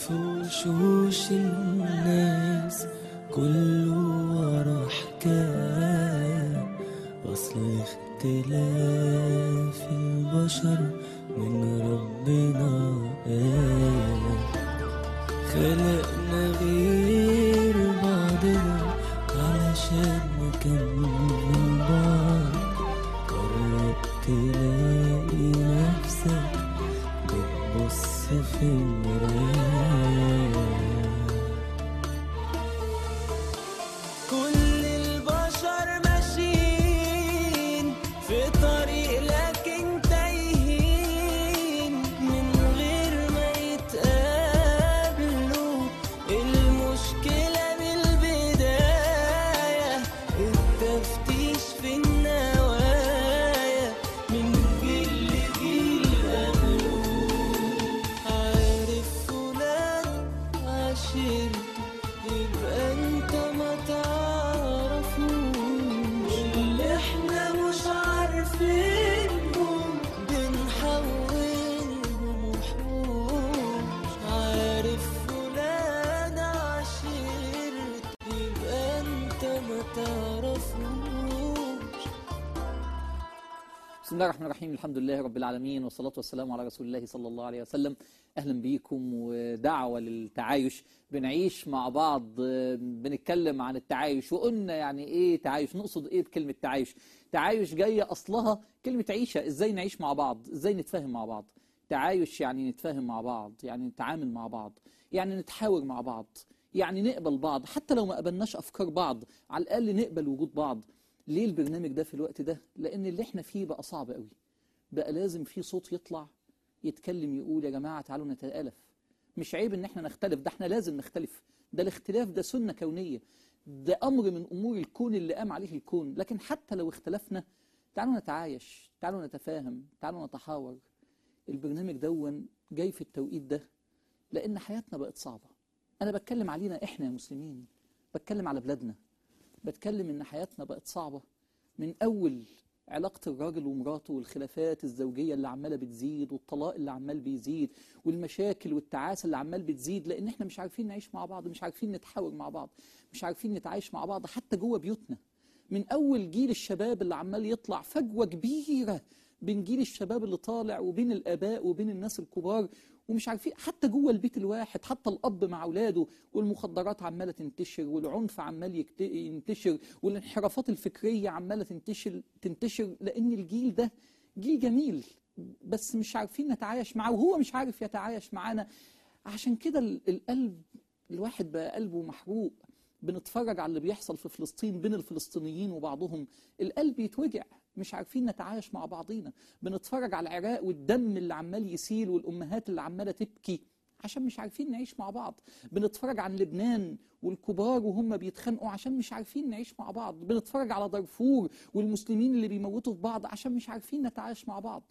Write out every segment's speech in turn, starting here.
في وشوش الناس كله ورا حكاية أصل اختلاف البشر من ربنا آية خلقنا غير بعضنا علشان نكمل بعض قرب تلاقي نفسك بتبص في المراية كل البشر ماشيين في طريق لكن تايهين من غير ما يتقابلوا المشكلة من البداية التفتيش في النوايا من جيل لجيل قبله عارف فلان عشرته يبقى انت ما تعرفوش اللي احنا مش عارفينهم بنحولهم وحوش عارف فلان عشرته يبقى انت ما تعرفوش بسم الله الرحمن الرحيم الحمد لله رب العالمين والصلاة والسلام على رسول الله صلى الله عليه وسلم أهلا بيكم ودعوة للتعايش بنعيش مع بعض آه، بنتكلم عن التعايش وقلنا يعني إيه تعايش نقصد إيه بكلمة تعايش تعايش جاية أصلها كلمة عيشة إزاي نعيش مع بعض إزاي نتفاهم مع بعض تعايش يعني نتفاهم مع بعض يعني نتعامل مع بعض يعني نتحاور مع بعض يعني نقبل بعض حتى لو ما قبلناش أفكار بعض على الأقل نقبل وجود بعض ليه البرنامج ده في الوقت ده لأن اللي احنا فيه بقى صعب قوي بقى لازم في صوت يطلع يتكلم يقول يا جماعة تعالوا نتآلف مش عيب ان احنا نختلف ده احنا لازم نختلف ده الاختلاف ده سنة كونية ده أمر من أمور الكون اللي قام عليه الكون لكن حتى لو اختلفنا تعالوا نتعايش تعالوا نتفاهم تعالوا نتحاور البرنامج دون جاي في التوقيت ده لأن حياتنا بقت صعبة أنا بتكلم علينا إحنا يا مسلمين بتكلم على بلادنا بتكلم إن حياتنا بقت صعبة من أول علاقة الراجل ومراته والخلافات الزوجية اللي عمالة بتزيد والطلاق اللي عمال بيزيد والمشاكل والتعاسة اللي عمال بتزيد لأن احنا مش عارفين نعيش مع بعض مش عارفين نتحاور مع بعض مش عارفين نتعايش مع بعض حتى جوه بيوتنا من أول جيل الشباب اللي عمال يطلع فجوة كبيرة بين جيل الشباب اللي طالع وبين الآباء وبين الناس الكبار ومش عارفين حتى جوه البيت الواحد حتى الأب مع أولاده والمخدرات عمالة تنتشر والعنف عمال يكت- ينتشر والانحرافات الفكرية عمالة تنتشر تنتشر لأن الجيل ده جيل جميل بس مش عارفين نتعايش معاه وهو مش عارف يتعايش معانا عشان كده ال- القلب الواحد بقى قلبه محروق بنتفرج على اللي بيحصل في فلسطين بين الفلسطينيين وبعضهم القلب يتوجع مش عارفين نتعايش مع بعضينا بنتفرج على العراق والدم اللي عمال يسيل والأمهات اللي عمالة تبكي عشان مش عارفين نعيش مع بعض بنتفرج عن لبنان والكبار وهم بيتخانقوا عشان مش عارفين نعيش مع بعض بنتفرج على دارفور والمسلمين اللي بيموتوا في بعض عشان مش عارفين نتعايش مع بعض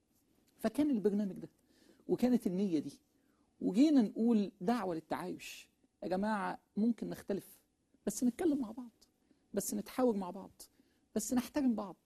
فكان البرنامج ده وكانت النية دي وجينا نقول دعوة للتعايش يا جماعة ممكن نختلف بس نتكلم مع بعض بس نتحاور مع بعض بس نحترم بعض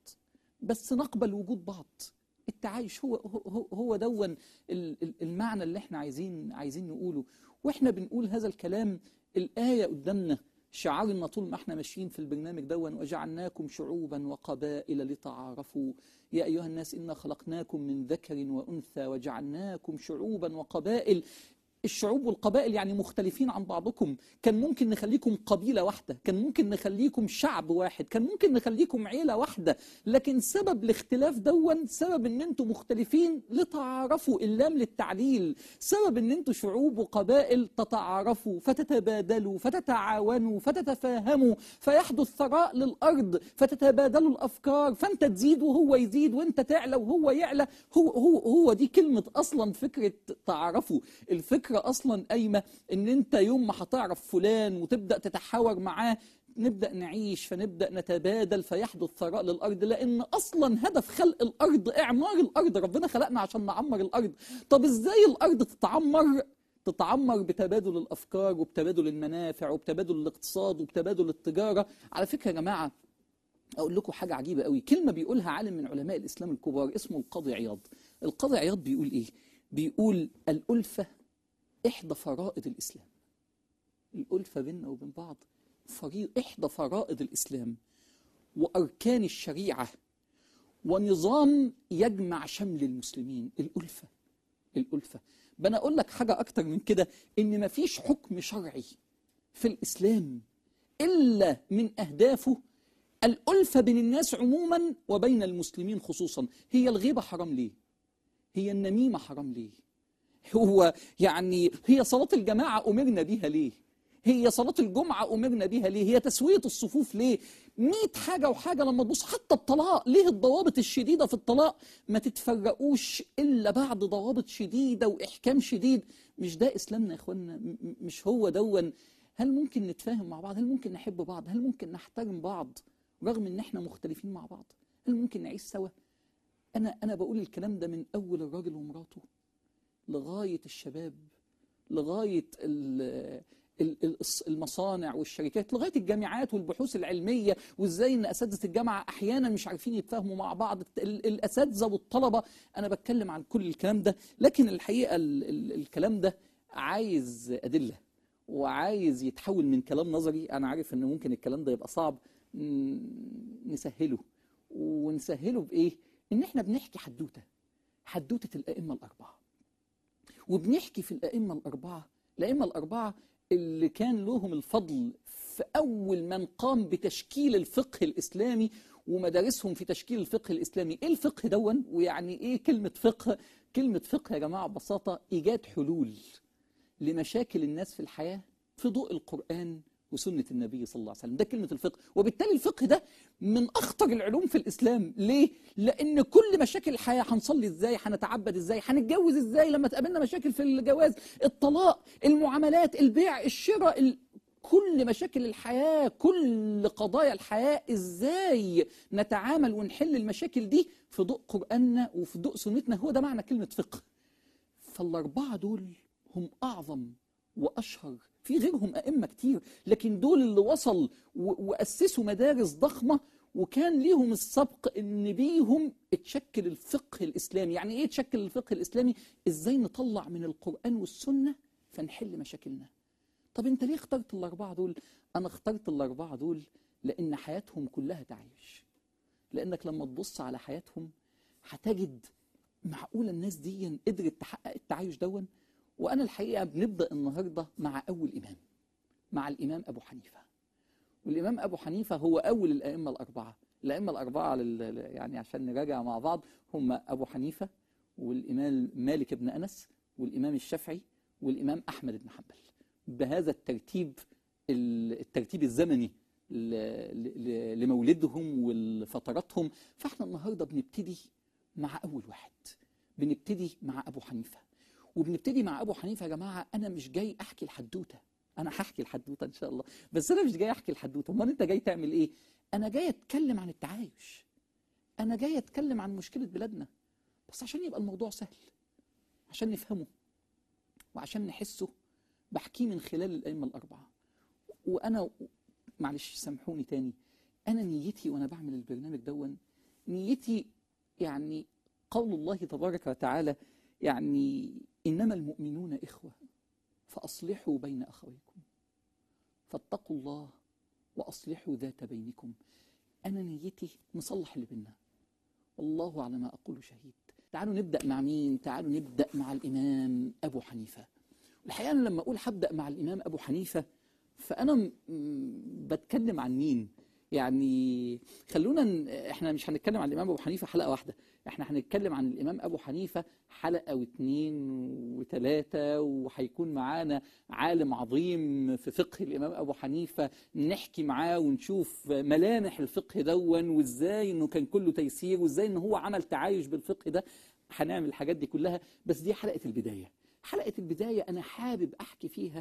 بس نقبل وجود بعض التعايش هو هو هو دون ال- ال- المعنى اللي احنا عايزين عايزين نقوله واحنا بنقول هذا الكلام الآية قدامنا شعارنا طول ما احنا ماشيين في البرنامج دون وجعلناكم شعوبا وقبائل لتعارفوا يا أيها الناس إنا خلقناكم من ذكر وأنثى وجعلناكم شعوبا وقبائل الشعوب والقبائل يعني مختلفين عن بعضكم كان ممكن نخليكم قبيلة واحدة كان ممكن نخليكم شعب واحد كان ممكن نخليكم عيلة واحدة لكن سبب الاختلاف دون سبب ان انتم مختلفين لتعارفوا اللام للتعليل سبب ان انتم شعوب وقبائل تتعارفوا فتتبادلوا فتتعاونوا فتتفاهموا فيحدث ثراء للأرض فتتبادلوا الأفكار فانت تزيد وهو يزيد وانت تعلى وهو يعلى هو, هو, هو دي كلمة أصلا فكرة تعارفوا الفكرة أصلا قايمة ان انت يوم ما هتعرف فلان وتبدأ تتحاور معاه نبدأ نعيش فنبدأ نتبادل فيحدث ثراء للأرض لأن أصلا هدف خلق الأرض إعمار الأرض ربنا خلقنا عشان نعمر الأرض طب إزاي الأرض تتعمر تتعمر بتبادل الأفكار وبتبادل المنافع وبتبادل الاقتصاد وبتبادل التجارة على فكرة يا جماعة أقول لكم حاجة عجيبة قوي كلمة بيقولها عالم من علماء الإسلام الكبار اسمه القاضي عياض القاضي عياض بيقول إيه بيقول الألفة إحدى فرائض الإسلام الألفة بيننا وبين بعض فريق إحدى فرائض الإسلام وأركان الشريعة ونظام يجمع شمل المسلمين الألفة الألفة بنا أقول لك حاجة أكتر من كده إن مفيش حكم شرعي في الإسلام إلا من أهدافه الألفة بين الناس عموما وبين المسلمين خصوصا هي الغيبة حرام ليه هي النميمة حرام ليه هو يعني هي صلاة الجماعة أمرنا بيها ليه هي صلاة الجمعة أمرنا بيها ليه هي تسوية الصفوف ليه مئة حاجة وحاجة لما تبص حتى الطلاق ليه الضوابط الشديدة في الطلاق ما تتفرقوش إلا بعد ضوابط شديدة وإحكام شديد مش ده إسلامنا يا إخوانا م- م- مش هو دون هل ممكن نتفاهم مع بعض هل ممكن نحب بعض هل ممكن نحترم بعض رغم ان احنا مختلفين مع بعض هل ممكن نعيش سوا انا انا بقول الكلام ده من اول الراجل ومراته لغايه الشباب لغايه ال- ال- ال- المصانع والشركات لغايه الجامعات والبحوث العلميه وازاي ان اساتذه الجامعه احيانا مش عارفين يتفاهموا مع بعض ال- الاساتذه والطلبه انا بتكلم عن كل الكلام ده لكن الحقيقه ال- ال- الكلام ده عايز ادله وعايز يتحول من كلام نظري انا عارف ان ممكن الكلام ده يبقى صعب م- نسهله ونسهله بايه ان احنا بنحكي حدوته حدوته الائمه الاربعه وبنحكي في الائمه الاربعه الائمه الاربعه اللي كان لهم الفضل في اول من قام بتشكيل الفقه الاسلامي ومدارسهم في تشكيل الفقه الاسلامي ايه الفقه دون ويعني ايه كلمه فقه كلمه فقه يا جماعه ببساطه ايجاد حلول لمشاكل الناس في الحياة في ضوء القرآن وسنة النبي صلى الله عليه وسلم ده كلمة الفقه وبالتالي الفقه ده من أخطر العلوم في الإسلام ليه؟ لأن كل مشاكل الحياة هنصلي إزاي هنتعبد إزاي هنتجوز إزاي لما تقابلنا مشاكل في الجواز الطلاق المعاملات البيع الشراء ال... كل مشاكل الحياة كل قضايا الحياة إزاي نتعامل ونحل المشاكل دي في ضوء قرآننا وفي ضوء سنتنا هو ده معنى كلمة فقه فالأربعة دول هم أعظم وأشهر في غيرهم أئمة كتير لكن دول اللي وصل و- وأسسوا مدارس ضخمة وكان ليهم السبق ان بيهم اتشكل الفقه الاسلامي يعني ايه تشكل الفقه الاسلامي ازاي نطلع من القرآن والسنة فنحل مشاكلنا طب انت ليه اخترت الاربعة دول انا اخترت الاربعة دول لان حياتهم كلها تعايش لانك لما تبص على حياتهم هتجد معقولة الناس دي قدرت تحقق التعايش دون وأنا الحقيقة بنبدأ النهاردة مع أول إمام مع الإمام أبو حنيفة والإمام أبو حنيفة هو أول الأئمة الأربعة الأئمة الأربعة لل... يعني عشان نراجع مع بعض هم أبو حنيفة والإمام مالك بن أنس والإمام الشافعي والإمام أحمد بن حنبل بهذا الترتيب ال- الترتيب الزمني ل- ل- لمولدهم ولفتراتهم فاحنا النهارده بنبتدي مع أول واحد بنبتدي مع أبو حنيفة وبنبتدي مع أبو حنيفة يا جماعة أنا مش جاي أحكي الحدوتة أنا هحكي الحدوتة إن شاء الله بس أنا مش جاي أحكي الحدوتة أمال أنت جاي تعمل إيه؟ أنا جاي أتكلم عن التعايش أنا جاي أتكلم عن مشكلة بلادنا بس عشان يبقى الموضوع سهل عشان نفهمه وعشان نحسه بحكيه من خلال الأئمة الأربعة وأنا معلش سامحوني تاني أنا نيتي وأنا بعمل البرنامج دون نيتي يعني قول الله تبارك وتعالى يعني إنما المؤمنون إخوة فأصلحوا بين أخويكم فاتقوا الله وأصلحوا ذات بينكم أنا نيتي نصلح اللي بينا والله على ما أقول شهيد تعالوا نبدأ مع مين تعالوا نبدأ مع الإمام أبو حنيفة الحقيقة أنا لما أقول هبدأ مع الإمام أبو حنيفة فأنا م- م- بتكلم عن مين يعني خلونا ن- احنا مش هنتكلم عن الإمام أبو حنيفة حلقة واحدة احنا هنتكلم عن الإمام أبو حنيفة حلقة واثنين وثلاثة وهيكون معانا عالم عظيم في فقه الإمام أبو حنيفة نحكي معاه ونشوف ملامح الفقه دون وإزاي إنه كان كله تيسير وإزاي إنه هو عمل تعايش بالفقه ده هنعمل الحاجات دي كلها بس دي حلقة البداية حلقة البداية أنا حابب أحكي فيها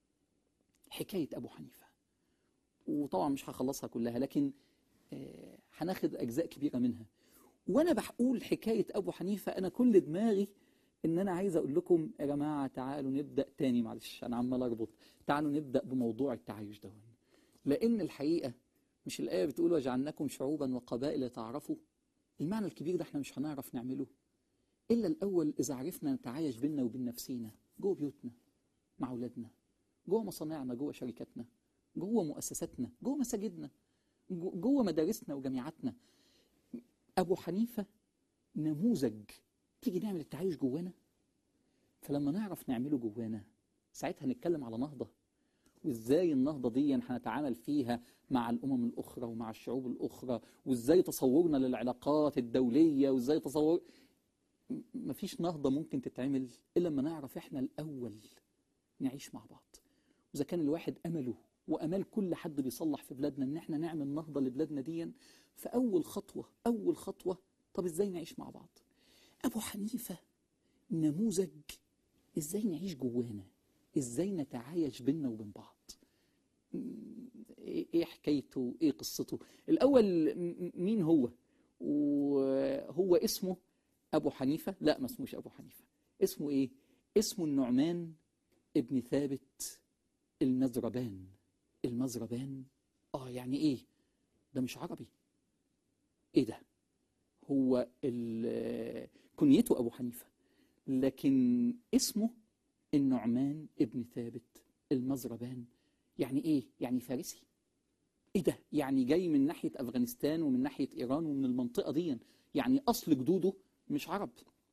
حكاية أبو حنيفة وطبعا مش هخلصها كلها لكن آه، هناخد أجزاء كبيرة منها وانا بقول حكايه ابو حنيفه انا كل دماغي ان انا عايز اقول لكم يا جماعه تعالوا نبدا تاني معلش انا عمال اربط تعالوا نبدا بموضوع التعايش ده لان الحقيقه مش الايه بتقول وجعلناكم شعوبا وقبائل تعرفوا المعنى الكبير ده احنا مش هنعرف نعمله الا الاول اذا عرفنا نتعايش بينا وبين نفسينا جوه بيوتنا مع أولادنا جوه مصانعنا جوه شركاتنا جوه مؤسساتنا جوه مساجدنا جو- جوه مدارسنا وجامعاتنا أبو حنيفة نموذج تيجي نعمل التعايش جوانا فلما نعرف نعمله جوانا ساعتها نتكلم على نهضة وازاي النهضة دي هنتعامل فيها مع الأمم الأخرى ومع الشعوب الأخرى وازاي تصورنا للعلاقات الدولية وازاي تصور م- مفيش نهضة ممكن تتعمل إلا لما نعرف إحنا الأول نعيش مع بعض وإذا كان الواحد أمله وأمال كل حد بيصلح في بلادنا إن إحنا نعمل نهضة لبلادنا دي فأول خطوة أول خطوة طب إزاي نعيش مع بعض أبو حنيفة نموذج إزاي نعيش جوانا إزاي نتعايش بينا وبين بعض ايه إيه حكايته ايه قصته الاول م- مين هو وهو اسمه ابو حنيفه لا ما اسموش ابو حنيفه اسمه ايه اسمه النعمان ابن ثابت المزربان المزربان اه يعني ايه ده مش عربي ايه ده هو ال- كنيته ابو حنيفه لكن اسمه النعمان ابن ثابت المزربان يعني ايه يعني فارسي ايه ده يعني جاي من ناحيه افغانستان ومن ناحيه ايران ومن المنطقه دي يعني اصل جدوده مش عرب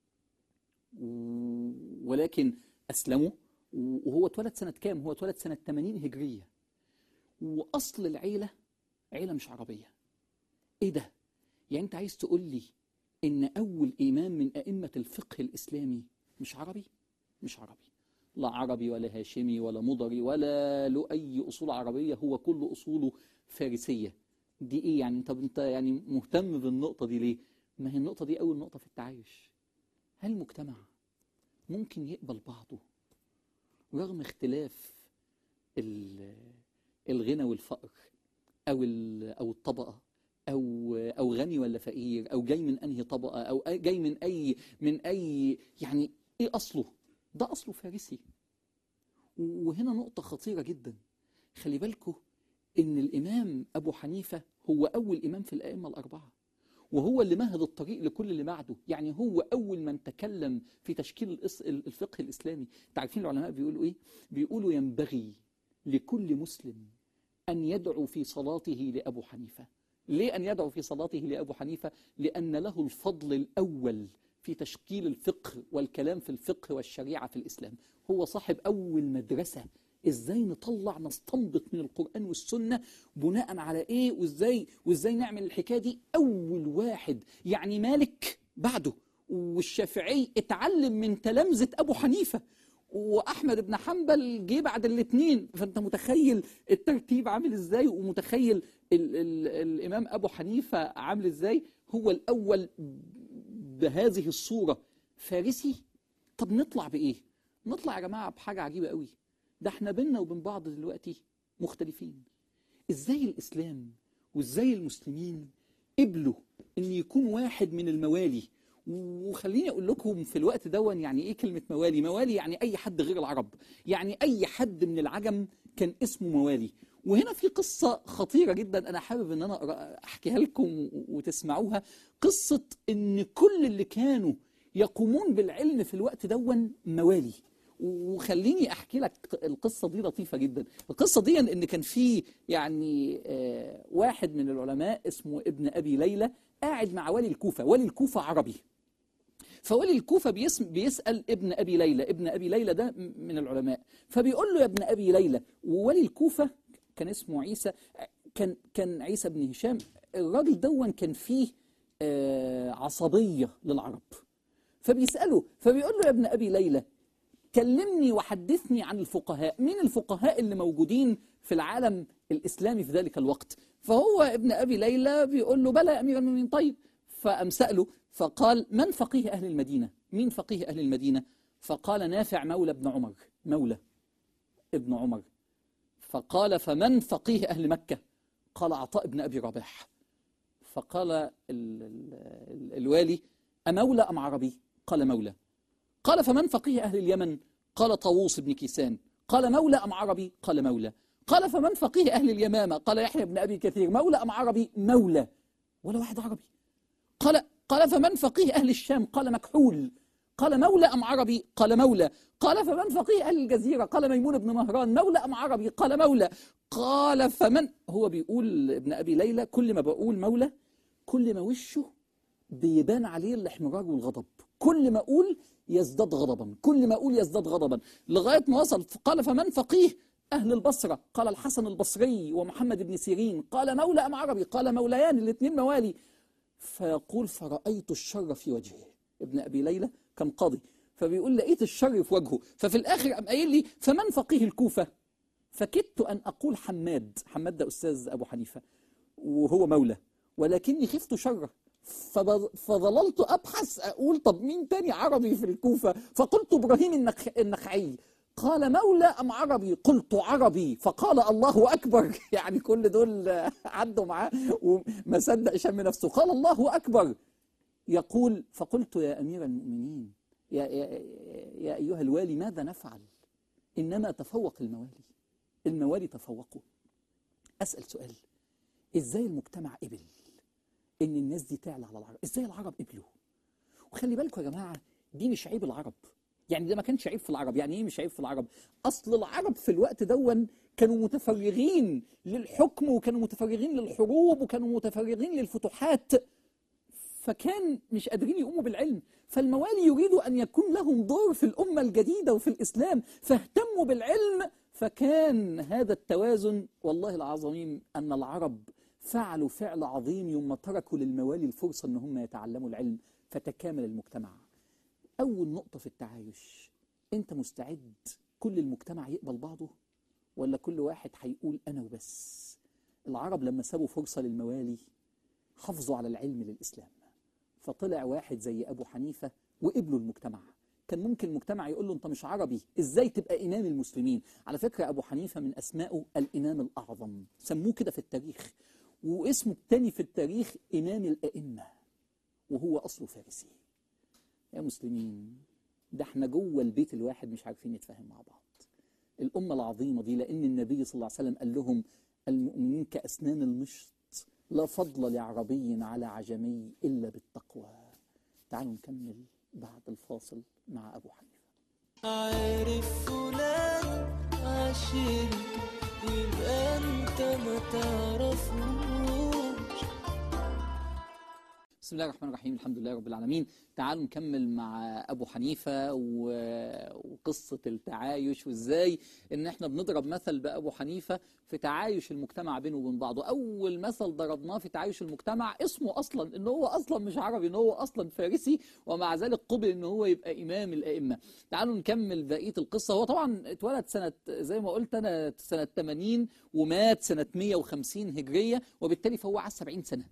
و- ولكن اسلموا وهو اتولد سنه كام هو اتولد سنه 80 هجريه واصل العيله عيله مش عربيه ايه ده يعني انت عايز تقول لي ان اول امام من ائمه الفقه الاسلامي مش عربي مش عربي لا عربي ولا هاشمي ولا مضري ولا له اي اصول عربيه هو كل اصوله فارسيه دي ايه يعني طب انت يعني مهتم بالنقطه دي ليه ما هي النقطه دي اول نقطه في التعايش هل المجتمع ممكن يقبل بعضه رغم اختلاف ال- الغنى والفقر او ال- او الطبقه او او غني ولا فقير او جاي من انهي طبقه او أي- جاي من اي من اي يعني ايه اصله ده اصله فارسي وهنا نقطه خطيره جدا خلي بالكم ان الامام ابو حنيفه هو اول امام في الائمه الاربعه وهو اللي مهد الطريق لكل اللي بعده يعني هو اول من تكلم في تشكيل الإس- الفقه الاسلامي تعرفين العلماء بيقولوا ايه بيقولوا ينبغي لكل مسلم أن يدعو في صلاته لأبو حنيفة ليه أن يدعو في صلاته لأبو حنيفة؟ لأن له الفضل الأول في تشكيل الفقه والكلام في الفقه والشريعة في الإسلام هو صاحب أول مدرسة إزاي نطلع نستنبط من القرآن والسنة بناء على إيه وإزاي وإزاي نعمل الحكاية دي أول واحد يعني مالك بعده والشافعي اتعلم من تلامذة أبو حنيفة واحمد بن حنبل جه بعد الاثنين فانت متخيل الترتيب عامل ازاي ومتخيل ال ال الامام ابو حنيفه عامل ازاي هو الاول بهذه الصوره فارسي طب نطلع بايه نطلع يا جماعه بحاجه عجيبه قوي ده احنا بينا وبين بعض دلوقتي مختلفين ازاي الاسلام وازاي المسلمين قبلوا ان يكون واحد من الموالي وخليني اقول لكم في الوقت دون يعني ايه كلمه موالي موالي يعني اي حد غير العرب يعني اي حد من العجم كان اسمه موالي وهنا في قصة خطيرة جدا أنا حابب أن أنا أقرأ- أحكيها لكم وتسمعوها قصة أن كل اللي كانوا يقومون بالعلم في الوقت دون موالي وخليني احكي لك القصه دي لطيفه جدا القصه دي ان كان في يعني آه، واحد من العلماء اسمه ابن ابي ليلى قاعد مع والي الكوفه والي الكوفه عربي فولي الكوفة بيسم بيسأل ابن أبي ليلى ابن أبي ليلى ده م- من العلماء فبيقول له يا ابن أبي ليلى وولي الكوفة كان اسمه عيسى كان كان عيسى بن هشام الراجل دون كان فيه آه، عصبية للعرب فبيسأله فبيقول له يا ابن أبي ليلى كلمني وحدثني عن الفقهاء مين الفقهاء اللي موجودين في العالم الإسلامي في ذلك الوقت فهو ابن أبي ليلى بيقول له بلى يا أمير المؤمنين طيب فأم سأله فقال من فقيه أهل المدينة مين فقيه أهل المدينة فقال نافع مولى ابن عمر مولى ابن عمر فقال فمن فقيه أهل مكة قال عطاء بن أبي رباح فقال ال ال ال الوالي أمولى أم عربي قال مولى قال فمن فقيه أهل اليمن قال طاووس بن كيسان قال مولى أم عربي قال مولى قال فمن فقيه أهل اليمامة قال يحيى بن أبي كثير مولى أم عربي مولى ولا واحد عربي قال قال فمن فقيه أهل الشام قال مكحول قال مولى أم عربي قال مولى قال فمن فقيه أهل الجزيرة قال ميمون بن مهران مولى أم عربي قال مولى قال فمن هو بيقول ابن أبي ليلى كل ما بقول مولى كل ما وشه بيبان عليه الاحمرار والغضب كل ما اقول يزداد غضبا كل ما اقول يزداد غضبا لغايه ما وصل قال فمن فقيه اهل البصره قال الحسن البصري ومحمد بن سيرين قال مولى ام عربي قال موليان الاثنين موالي فيقول فرأيت الشر في وجهه ابن أبي ليلى كان قاضي فبيقول لقيت الشر في وجهه ففي الآخر قام قايل لي فمن فقيه الكوفة فكدت أن أقول حماد حماد ده أستاذ أبو حنيفة وهو مولى ولكني خفت شره فب- فظللت أبحث أقول طب مين تاني عربي في الكوفة فقلت إبراهيم النخ... النخعي قال مولى أم عربي قلت عربي فقال الله أكبر يعني كل دول عدوا معاه وما صدق شم نفسه قال الله أكبر يقول فقلت يا أمير المؤمنين يا, يا, يا أيها الوالي ماذا نفعل إنما تفوق الموالي الموالي تفوقوا أسأل سؤال إزاي المجتمع قبل إن الناس دي تعلى على العرب إزاي العرب قبلوا وخلي بالكم يا جماعة دي مش عيب العرب يعني ده ما كانش عيب في العرب يعني ايه مش عيب في العرب اصل العرب في الوقت دون كانوا متفرغين للحكم وكانوا متفرغين للحروب وكانوا متفرغين للفتوحات فكان مش قادرين يقوموا بالعلم فالموالي يريدوا أن يكون لهم دور في الأمة الجديدة وفي الإسلام فاهتموا بالعلم فكان هذا التوازن والله العظيم أن العرب فعلوا فعل عظيم يوم ما تركوا للموالي الفرصة أن هم يتعلموا العلم فتكامل المجتمع أول نقطة في التعايش أنت مستعد كل المجتمع يقبل بعضه ولا كل واحد هيقول أنا وبس العرب لما سابوا فرصة للموالي حافظوا على العلم للإسلام فطلع واحد زي أبو حنيفة وقبلوا المجتمع كان ممكن المجتمع يقول له أنت مش عربي إزاي تبقى إمام المسلمين على فكرة أبو حنيفة من أسمائه الإمام الأعظم سموه كده في التاريخ واسمه التاني في التاريخ إمام الأئمة وهو أصله فارسي يا مسلمين ده احنا جوه البيت الواحد مش عارفين نتفاهم مع بعض الأمة العظيمة دي لأن النبي صلى الله عليه وسلم قال لهم المؤمنين كأسنان المشط لا فضل لعربي على عجمي إلا بالتقوى تعالوا نكمل بعد الفاصل مع أبو حنيفة عارف فلان عشيري يبقى انت ما تعرفوش بسم الله الرحمن الرحيم الحمد لله رب العالمين تعالوا نكمل مع أبو حنيفة و- وقصة التعايش وإزاي إن إحنا بنضرب مثل بأبو حنيفة في تعايش المجتمع بينه وبين بعضه أول مثل ضربناه في تعايش المجتمع اسمه أصلا إن هو أصلا مش عربي إن هو أصلا فارسي ومع ذلك قبل إن هو يبقى إمام الأئمة تعالوا نكمل بقية القصة هو طبعا اتولد سنة زي ما قلت أنا سنة 80 ومات سنة 150 هجرية وبالتالي فهو عاش 70 سنة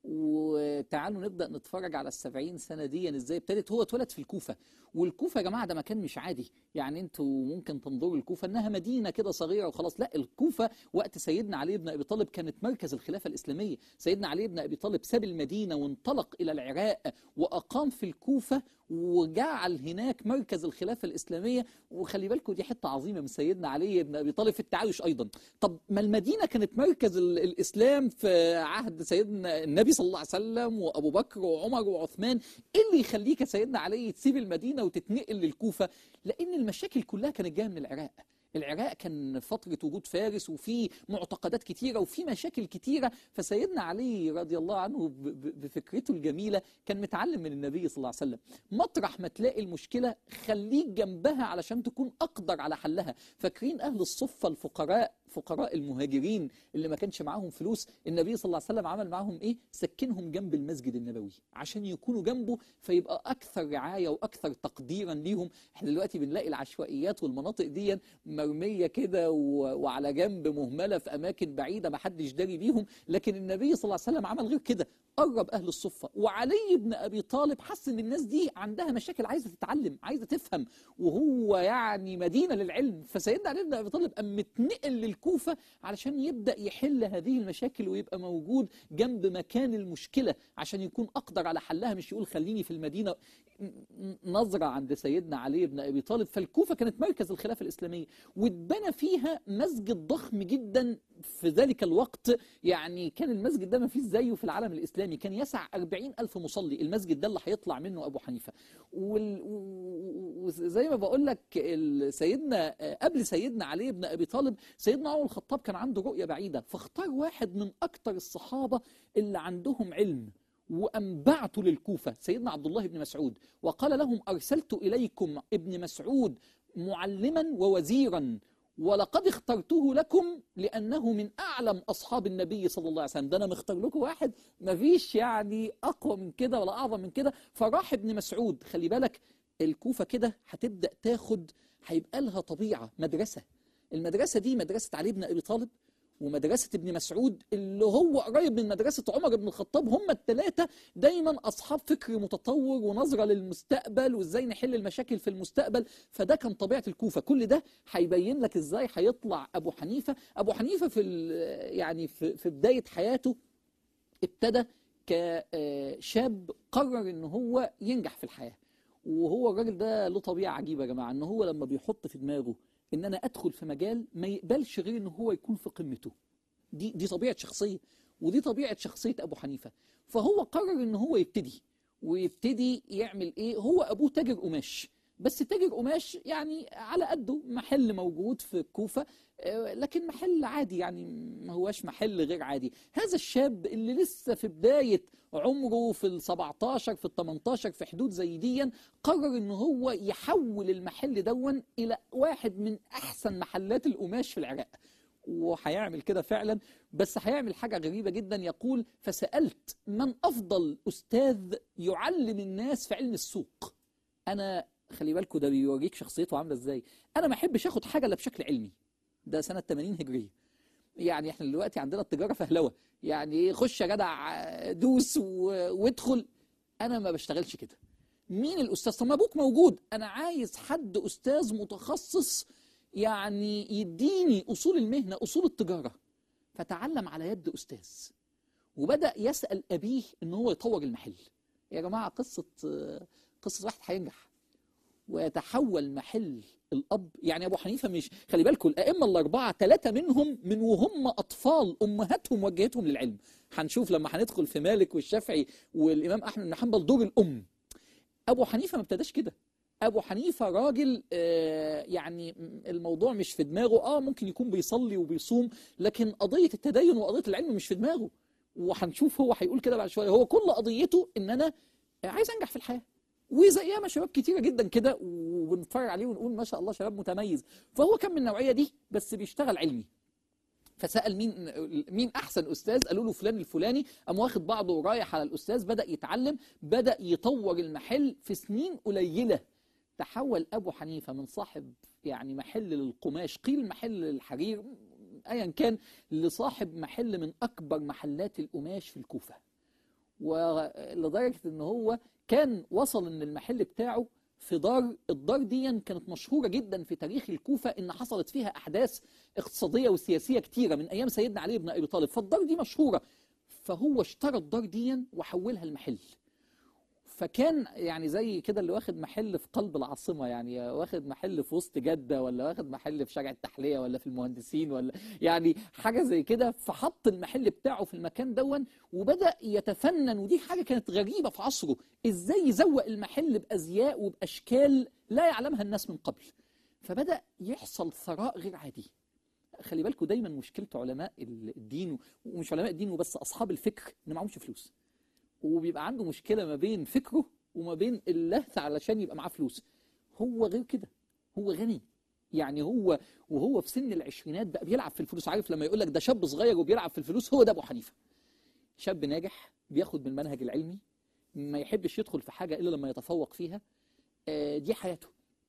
وتعالوا نبدأ نتفرج على السبعين سنة دي ازاي ابتدت هو اتولد في الكوفة والكوفة يا جماعة ده مكان مش عادي يعني انتوا ممكن تنظروا الكوفة انها مدينة كده صغيرة وخلاص لا الكوفة وقت سيدنا علي بن ابي طالب كانت مركز الخلافة الاسلامية سيدنا علي بن ابي طالب ساب المدينة وانطلق الى العراق واقام في الكوفة وجعل هناك مركز الخلافة الاسلامية وخلي بالكم دي حتة عظيمة من سيدنا علي بن ابي طالب في التعايش ايضا طب ما المدينة كانت مركز ال- الاسلام في عهد سيدنا النبي صلى الله عليه وسلم وابو بكر وعمر وعثمان ايه اللي يخليك يا سيدنا علي تسيب المدينه وتتنقل للكوفه لان المشاكل كلها كانت جايه من العراق العراق كان فترة وجود فارس وفي معتقدات كتيرة وفي مشاكل كتيرة فسيدنا علي رضي الله عنه ب- ب- بفكرته الجميلة كان متعلم من النبي صلى الله عليه وسلم مطرح ما تلاقي المشكلة خليك جنبها علشان تكون أقدر على حلها فاكرين أهل الصفة الفقراء فقراء المهاجرين اللي ما كانش معاهم فلوس النبي صلى الله عليه وسلم عمل معاهم ايه سكنهم جنب المسجد النبوي عشان يكونوا جنبه فيبقى اكثر رعايه واكثر تقديرا ليهم احنا دلوقتي بنلاقي العشوائيات والمناطق دي مرميه كده و- وعلى جنب مهمله في اماكن بعيده ما حدش داري بيهم لكن النبي صلى الله عليه وسلم عمل غير كده قرب اهل الصفه وعلي بن ابي طالب حس ان الناس دي عندها مشاكل عايزه تتعلم عايزه تفهم وهو يعني مدينه للعلم فسيدنا علي بن ابي طالب قام متنقل للكوفه علشان يبدا يحل هذه المشاكل ويبقى موجود جنب مكان المشكله عشان يكون اقدر على حلها مش يقول خليني في المدينه نظرة عند سيدنا علي بن أبي طالب فالكوفة كانت مركز الخلافة الإسلامية واتبنى فيها مسجد ضخم جدا في ذلك الوقت يعني كان المسجد ده ما فيش زيه في العالم الإسلامي كان يسع 40 ألف مصلي المسجد ده اللي هيطلع منه أبو حنيفة وال- و- و- وزي ما بقول لك ال- سيدنا قبل سيدنا علي بن أبي طالب سيدنا عمر الخطاب كان عنده رؤية بعيدة فاختار واحد من أكتر الصحابة اللي عندهم علم وأنبعته للكوفة سيدنا عبد الله بن مسعود وقال لهم أرسلت إليكم ابن مسعود معلما ووزيرا ولقد اخترته لكم لأنه من أعلم أصحاب النبي صلى الله عليه وسلم ده أنا مختار لكم واحد مفيش يعني أقوى من كده ولا أعظم من كده فراح ابن مسعود خلي بالك الكوفة كده هتبدأ تاخد هيبقى لها طبيعة مدرسة المدرسة دي مدرسة علي بن أبي طالب ومدرسة ابن مسعود اللي هو قريب من مدرسة عمر بن الخطاب هم الثلاثة دايما أصحاب فكر متطور ونظرة للمستقبل وإزاي نحل المشاكل في المستقبل فده كان طبيعة الكوفة كل ده هيبين لك إزاي هيطلع أبو حنيفة أبو حنيفة في ال- يعني في في بداية حياته ابتدى كشاب قرر ان هو ينجح في الحياة وهو الراجل ده له طبيعة عجيبة يا جماعة ان هو لما بيحط في دماغه ان انا ادخل في مجال ما يقبلش غير ان هو يكون في قمته دي دي طبيعة شخصية ودي طبيعة شخصية ابو حنيفة فهو قرر ان هو يبتدي ويبتدي يعمل ايه هو ابوه تاجر قماش بس تاجر قماش يعني على قده محل موجود في الكوفة آه، لكن محل عادي يعني ما هواش محل غير عادي هذا الشاب اللي لسه في بداية عمره في ال 17 في ال 18 في حدود زي دي قرر ان هو يحول المحل دون الى واحد من احسن محلات القماش في العراق وهيعمل كده فعلا بس هيعمل حاجة غريبة جدا يقول فسألت من أفضل أستاذ يعلم الناس في علم السوق أنا خلي بالكوا ده بيوريك شخصيته عاملة إزاي أنا ما أحبش أخد حاجة إلا بشكل علمي ده سنة 80 هجرية يعني احنا دلوقتي عندنا التجارة فهلوة يعني ايه خش يا جدع دوس و- وادخل أنا ما بشتغلش كده مين الأستاذ طب ما أبوك موجود أنا عايز حد أستاذ متخصص يعني يديني أصول المهنة أصول التجارة فتعلم على يد أستاذ وبدأ يسأل أبيه إن هو يطور المحل يا جماعة قصة قصة واحد هينجح ويتحول محل الأب يعني أبو حنيفة مش خلي بالكم الأئمة الأربعة ثلاثة منهم من وهم أطفال أمهاتهم وجهتهم للعلم هنشوف لما هندخل في مالك والشافعي والإمام أحمد بن حنبل دور الأم أبو حنيفة ما ابتداش كده أبو حنيفة راجل آه، يعني الموضوع مش في دماغه آه ممكن يكون بيصلي وبيصوم لكن قضية التدين وقضية العلم مش في دماغه وهنشوف هو هيقول كده بعد شوية هو كل قضيته إن أنا عايز أنجح في الحياة وزي ياما شباب كتيرة جدا كده وبنتفرج عليه ونقول ما شاء الله شباب متميز فهو كان من النوعية دي بس بيشتغل علمي فسأل مين مين أحسن أستاذ قالوا له فلان الفلاني قام واخد بعضه ورايح على الأستاذ بدأ يتعلم بدأ يطور المحل في سنين قليلة تحول أبو حنيفة من صاحب يعني محل للقماش قيل محل للحرير أيا كان لصاحب محل من أكبر محلات القماش في الكوفة ولدرجة ان هو كان وصل ان المحل بتاعه في دار الدار دي كانت مشهورة جدا في تاريخ الكوفة ان حصلت فيها احداث اقتصادية وسياسية كتيرة من ايام سيدنا علي بن ابي طالب فالدار دي مشهورة فهو اشترى الدار دي وحولها المحل فكان يعني زي كده اللي واخد محل في قلب العاصمة يعني واخد محل في وسط جدة ولا واخد محل في شارع التحلية ولا في المهندسين ولا يعني حاجة زي كده فحط المحل بتاعه في المكان دون وبدأ يتفنن ودي حاجة كانت غريبة في عصره ازاي يزوق المحل بأزياء وبأشكال لا يعلمها الناس من قبل فبدأ يحصل ثراء غير عادي خلي بالكم دايما مشكلة علماء الدين ومش علماء الدين وبس أصحاب الفكر إن معهمش فلوس وبيبقى عنده مشكلة ما بين فكره وما بين اللهث علشان يبقى معاه فلوس هو غير كده هو غني يعني هو وهو في سن العشرينات بقى بيلعب في الفلوس عارف لما يقول لك ده شاب صغير وبيلعب في الفلوس هو ده ابو حنيفه شاب ناجح بياخد من المنهج العلمي ما يحبش يدخل في حاجه الا لما يتفوق فيها آه، دي حياته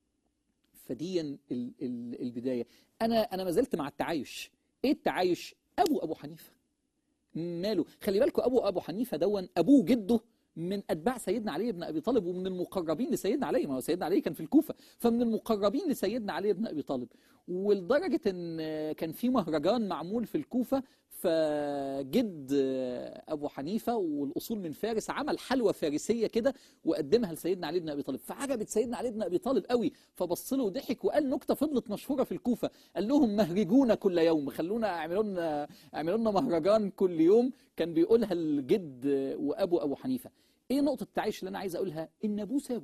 فدي ال- ال- البدايه انا انا ما زلت مع التعايش ايه التعايش ابو ابو حنيفه ماله خلي بالكم ابو ابو حنيفه دون ابوه جده من اتباع سيدنا علي بن ابي طالب ومن المقربين لسيدنا علي ما هو سيدنا علي كان في الكوفه فمن المقربين لسيدنا علي بن ابي طالب ولدرجه ان كان في مهرجان معمول في الكوفه فجد ابو حنيفه والاصول من فارس عمل حلوى فارسيه كده وقدمها لسيدنا علي بن ابي طالب فعجبت سيدنا علي بن ابي طالب قوي فبص له وضحك وقال نكته فضلت مشهوره في الكوفه قال لهم مهرجونا كل يوم خلونا اعملوا لنا اعملوا لنا مهرجان كل يوم كان بيقولها الجد وابو ابو حنيفه ايه نقطه التعايش اللي انا عايز اقولها ان ابوه سابه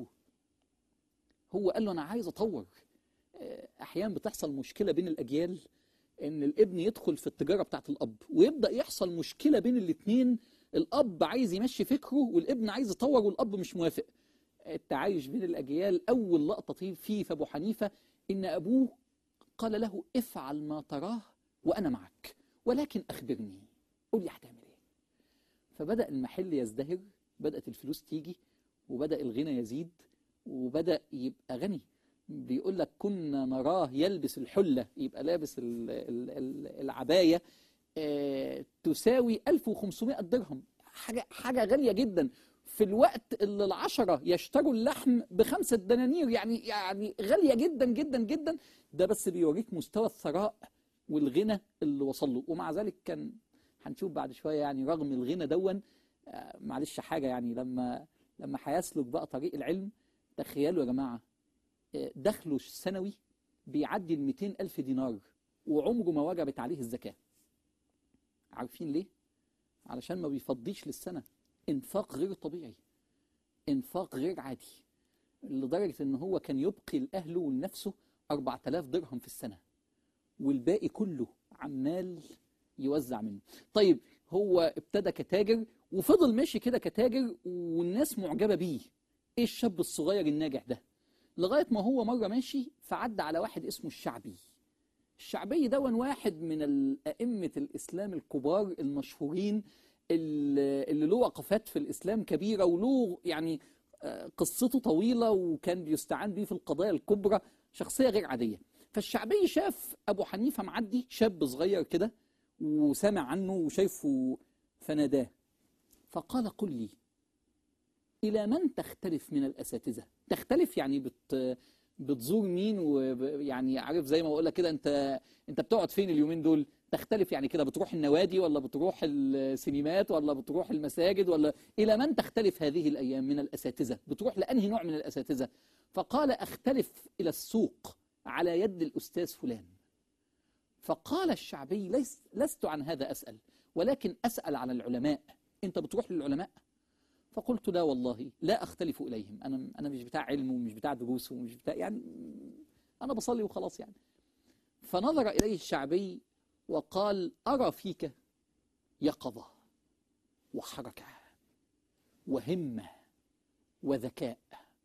هو قال له انا عايز اطور احيانا بتحصل مشكله بين الاجيال ان الابن يدخل في التجاره بتاعت الاب ويبدا يحصل مشكله بين الاثنين الاب عايز يمشي فكره والابن عايز يطور والاب مش موافق التعايش بين الاجيال اول لقطه فيه في ابو حنيفه ان ابوه قال له افعل ما تراه وانا معك ولكن اخبرني قول لي هتعمل ايه فبدا المحل يزدهر بدات الفلوس تيجي وبدا الغنى يزيد وبدا يبقى غني بيقول لك كنا نراه يلبس الحلة يبقى لابس ال ال ال العباية آه تساوي 1500 درهم حاجة, حاجة غالية جدا في الوقت اللي العشرة يشتروا اللحم بخمسة دنانير يعني يعني غالية جدا جدا جدا ده بس بيوريك مستوى الثراء والغنى اللي وصل له ومع ذلك كان هنشوف بعد شوية يعني رغم الغنى دون آه معلش حاجة يعني لما لما هيسلك بقى طريق العلم تخيلوا يا جماعة دخله السنوي بيعدي ال 200 ألف دينار وعمره ما وجبت عليه الزكاة عارفين ليه؟ علشان ما بيفضيش للسنة انفاق غير طبيعي انفاق غير عادي لدرجة ان هو كان يبقي لأهله ولنفسه 4000 درهم في السنة والباقي كله عمال يوزع منه طيب هو ابتدى كتاجر وفضل ماشي كده كتاجر والناس معجبة بيه ايه الشاب الصغير الناجح ده لغاية ما هو مرة ماشي فعدى على واحد اسمه الشعبي الشعبي دون واحد من أئمة الإسلام الكبار المشهورين اللي له وقفات في الإسلام كبيرة وله يعني قصته طويلة وكان بيستعان بيه في القضايا الكبرى شخصية غير عادية فالشعبي شاف أبو حنيفة معدي شاب صغير كده وسمع عنه وشايفه فناداه فقال قل لي إلى من تختلف من الأساتذة تختلف يعني بت بتزور مين ويعني عارف زي ما بقول لك كده انت انت بتقعد فين اليومين دول تختلف يعني كده بتروح النوادي ولا بتروح السينمات ولا بتروح المساجد ولا الى من تختلف هذه الايام من الاساتذه بتروح لانهي نوع من الاساتذه فقال اختلف الى السوق على يد الاستاذ فلان فقال الشعبي ليس لست عن هذا اسال ولكن اسال عن العلماء انت بتروح للعلماء فقلت لا والله لا أختلف إليهم أنا أنا مش بتاع علم ومش بتاع دروس ومش بتاع يعني أنا بصلي وخلاص يعني فنظر إليه الشعبي وقال أرى فيك يقظة وحركة وهمة وذكاء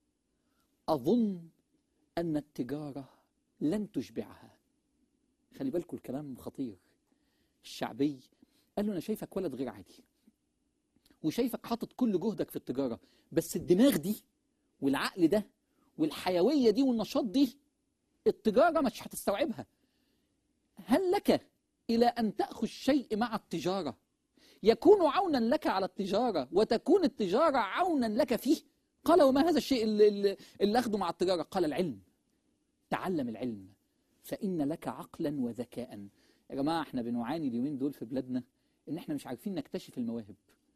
أظن أن التجارة لن تشبعها خلي بالكم الكلام خطير الشعبي قال له أنا شايفك ولد غير عادي وشايفك حاطط كل جهدك في التجارة بس الدماغ دي والعقل ده والحيوية دي والنشاط دي التجارة مش هتستوعبها هل لك إلى أن تأخذ شيء مع التجارة يكون عونا لك على التجارة وتكون التجارة عونا لك فيه قال وما هذا الشيء اللي, اللي أخده مع التجارة قال العلم تعلم العلم فإن لك عقلا وذكاء يا جماعة احنا بنعاني اليومين دول في بلادنا ان احنا مش عارفين نكتشف المواهب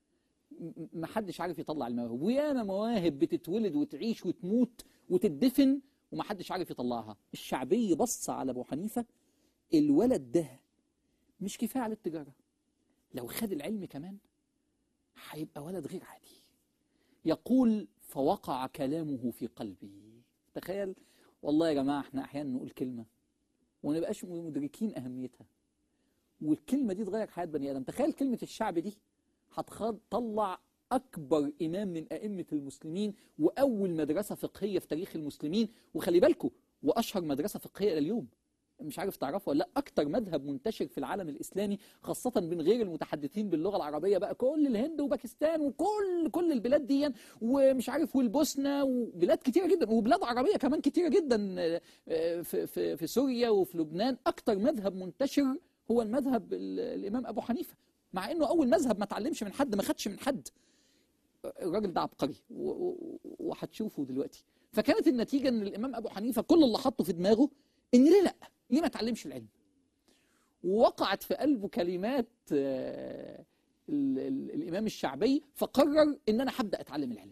ما حدش عارف يطلع المواهب وياما مواهب بتتولد وتعيش وتموت وتدفن وما حدش عارف يطلعها الشعبي بص على ابو حنيفه الولد ده مش كفايه على التجاره لو خد العلم كمان هيبقى ولد غير عادي يقول فوقع كلامه في قلبي تخيل والله يا جماعه احنا احيانا نقول كلمه وما نبقاش مدركين اهميتها والكلمه دي تغير حياه بني ادم تخيل كلمه الشعب دي هتطلع أكبر إمام من أئمة المسلمين وأول مدرسة فقهية في تاريخ المسلمين وخلي بالكم وأشهر مدرسة فقهية إلى اليوم مش عارف تعرفوا ولا لا أكتر مذهب منتشر في العالم الإسلامي خاصة من غير المتحدثين باللغة العربية بقى كل الهند وباكستان وكل كل البلاد دي ومش عارف والبوسنة وبلاد كتيرة جدا وبلاد عربية كمان كتيرة جدا في, في, في سوريا وفي لبنان أكتر مذهب منتشر هو المذهب الإمام أبو حنيفة مع انه اول مذهب ما اتعلمش من حد ما خدش من حد الراجل ده عبقري وهتشوفه دلوقتي فكانت النتيجه ان الامام ابو حنيفه كل اللي حطه في دماغه ان ليه لا ليه ما اتعلمش العلم ووقعت في قلبه كلمات آه، ال- ال- الامام الشعبي فقرر ان انا هبدا اتعلم العلم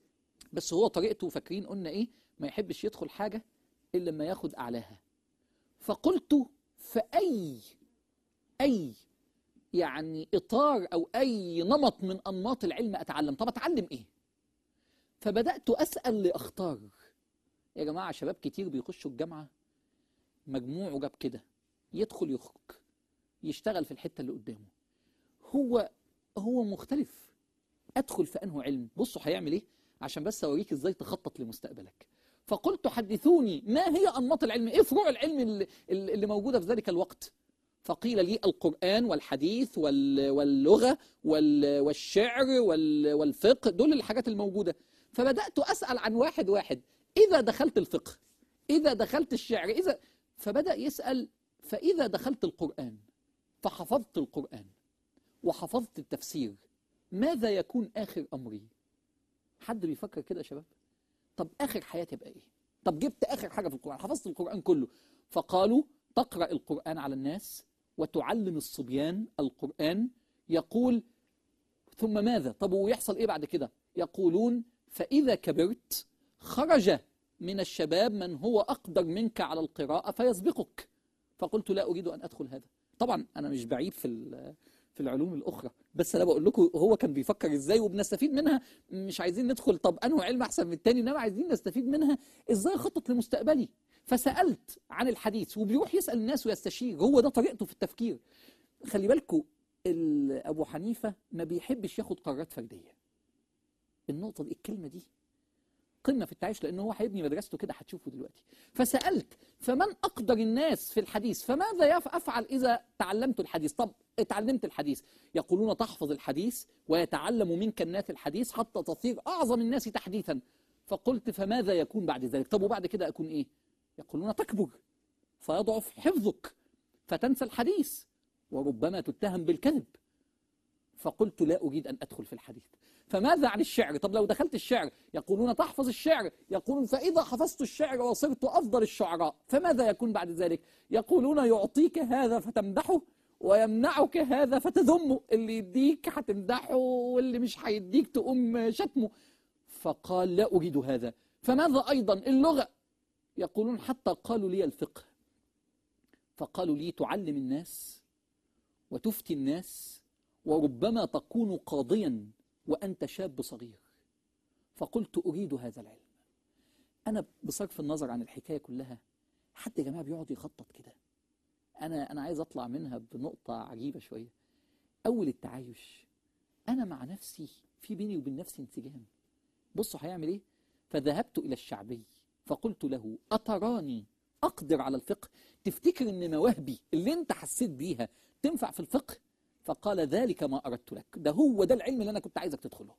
بس هو طريقته فاكرين قلنا ايه ما يحبش يدخل حاجه الا لما ياخد اعلاها فقلت فاي اي يعني اطار او اي نمط من انماط العلم اتعلم طب اتعلم ايه فبدات اسال لاختار يا جماعه شباب كتير بيخشوا الجامعه مجموعه جاب كده يدخل يخرج يشتغل في الحته اللي قدامه هو هو مختلف ادخل في انه علم بصوا هيعمل ايه عشان بس اوريك ازاي تخطط لمستقبلك فقلت حدثوني ما هي انماط العلم ايه فروع العلم اللي, اللي موجوده في ذلك الوقت فقيل لي القرآن والحديث وال- واللغة وال- والشعر وال- والفقه دول الحاجات الموجودة فبدأت أسأل عن واحد واحد إذا دخلت الفقه إذا دخلت الشعر إذا فبدأ يسأل فإذا دخلت القرآن فحفظت القرآن وحفظت التفسير ماذا يكون آخر أمري حد بيفكر كده يا شباب طب آخر حياتي يبقى إيه طب جبت آخر حاجة في القرآن حفظت القرآن كله فقالوا تقرأ القرآن على الناس وتعلم الصبيان القرآن يقول ثم ماذا طب ويحصل إيه بعد كده يقولون فإذا كبرت خرج من الشباب من هو أقدر منك على القراءة فيسبقك فقلت لا أريد أن أدخل هذا طبعا أنا مش بعيب في ال- في العلوم الأخرى بس أنا بقول لكم هو كان بيفكر إزاي وبنستفيد منها مش عايزين ندخل طب أنه علم أحسن من التاني إنما عايزين نستفيد منها إزاي أخطط لمستقبلي فسألت عن الحديث وبيروح يسأل الناس ويستشير هو ده طريقته في التفكير خلي بالكم ال- أبو حنيفة ما بيحبش ياخد قرارات فردية النقطة دي الكلمة دي قمة في التعايش لأنه هو هيبني مدرسته كده هتشوفه دلوقتي فسألت فمن أقدر الناس في الحديث فماذا يف- أفعل إذا تعلمت الحديث طب اتعلمت الحديث يقولون تحفظ الحديث ويتعلم منك الناس الحديث حتى تصير أعظم الناس تحديثا فقلت فماذا يكون بعد ذلك طب وبعد كده أكون إيه يقولون تكبر فيضعف حفظك فتنسى الحديث وربما تتهم بالكذب فقلت لا أريد أن أدخل في الحديث فماذا عن الشعر طب لو دخلت الشعر يقولون تحفظ الشعر يقولون فإذا حفظت الشعر وصرت أفضل الشعراء فماذا يكون بعد ذلك يقولون يعطيك هذا فتمدحه ويمنعك هذا فتذمه اللي يديك هتمدحه واللي مش هيديك تقوم شتمه فقال لا أريد هذا فماذا أيضا اللغة يقولون حتى قالوا لي الفقه فقالوا لي تعلم الناس وتفتي الناس وربما تكون قاضيا وأنت شاب صغير فقلت أريد هذا العلم أنا بصرف النظر عن الحكاية كلها حد يا جماعة بيقعد يخطط كده أنا أنا عايز أطلع منها بنقطة عجيبة شوية أول التعايش أنا مع نفسي في بيني وبين نفسي انسجام بصوا هيعمل إيه فذهبت إلى الشعبي فقلت له أتراني أقدر على الفقه تفتكر إن مواهبي اللي أنت حسيت بيها تنفع في الفقه فقال ذلك ما أردت لك ده هو ده العلم اللي أنا كنت عايزك تدخله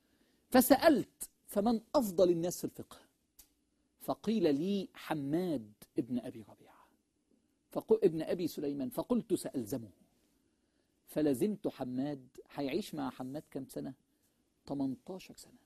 فسألت فمن أفضل الناس في الفقه فقيل لي حماد ابن أبي ربيعة فقل ابن أبي سليمان فقلت سألزمه فلزمت حماد هيعيش مع حماد كم سنة 18 سنة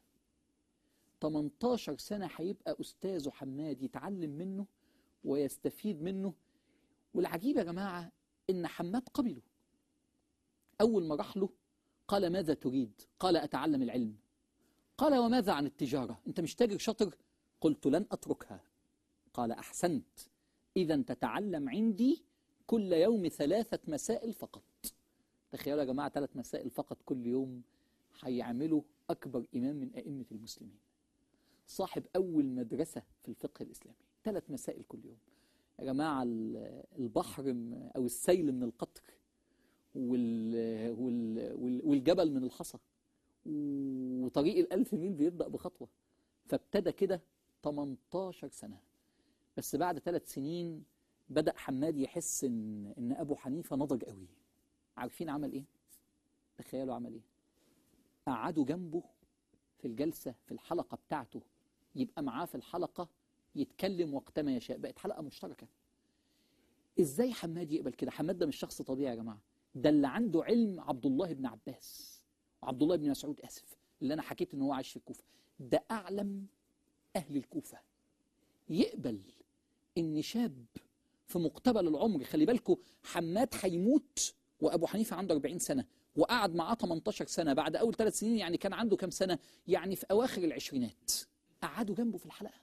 18 سنة هيبقى أستاذه حماد يتعلم منه ويستفيد منه والعجيب يا جماعة إن حماد قبله أول ما راح له قال ماذا تريد قال أتعلم العلم قال وماذا عن التجارة أنت مش تاجر شاطر قلت لن أتركها قال أحسنت إذا تتعلم عندي كل يوم ثلاثة مسائل فقط تخيلوا يا جماعة ثلاث مسائل فقط كل يوم هيعملوا أكبر إمام من أئمة المسلمين صاحب أول مدرسة في الفقه الإسلامي ثلاث مسائل كل يوم يا جماعة ال- البحر م- أو السيل من القطر وال وال وال والجبل من الحصى وطريق الألف ميل بيبدأ بخطوة فابتدى كده 18 سنة بس بعد ثلاث سنين بدأ حماد يحس إن إن أبو حنيفة نضج قوي عارفين عمل إيه؟ تخيلوا عمل إيه؟ قعدوا جنبه في الجلسة في الحلقة بتاعته يبقى معاه في الحلقة يتكلم وقتما يشاء بقت حلقة مشتركة ازاي حماد يقبل كده حماد ده مش شخص طبيعي يا جماعة ده اللي عنده علم عبد الله بن عباس وعبد الله بن مسعود آسف اللي أنا حكيت إن هو عايش في الكوفة ده أعلم أهل الكوفة يقبل إن شاب في مقتبل العمر خلي بالكم حماد هيموت وابو حنيفه عنده 40 سنه وقعد معاه 18 سنه بعد اول ثلاث سنين يعني كان عنده كام سنه يعني في اواخر العشرينات قعدوا جنبه في الحلقه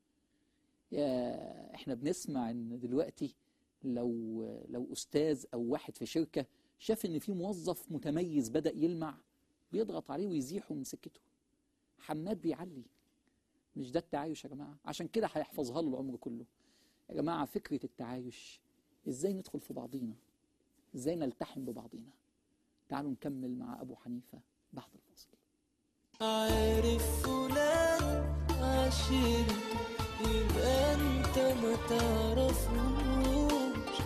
يا احنا بنسمع ان دلوقتي لو لو استاذ او واحد في شركه شاف ان في موظف متميز بدا يلمع بيضغط عليه ويزيحه من سكته حماد بيعلي مش ده التعايش يا جماعه عشان كده هيحفظها له العمر كله يا جماعه فكره التعايش ازاي ندخل في بعضينا ازاي نلتحم ببعضينا تعالوا نكمل مع ابو حنيفه بعد الفاصل عارف فلان عشيري يبقى انت ما تعرفوش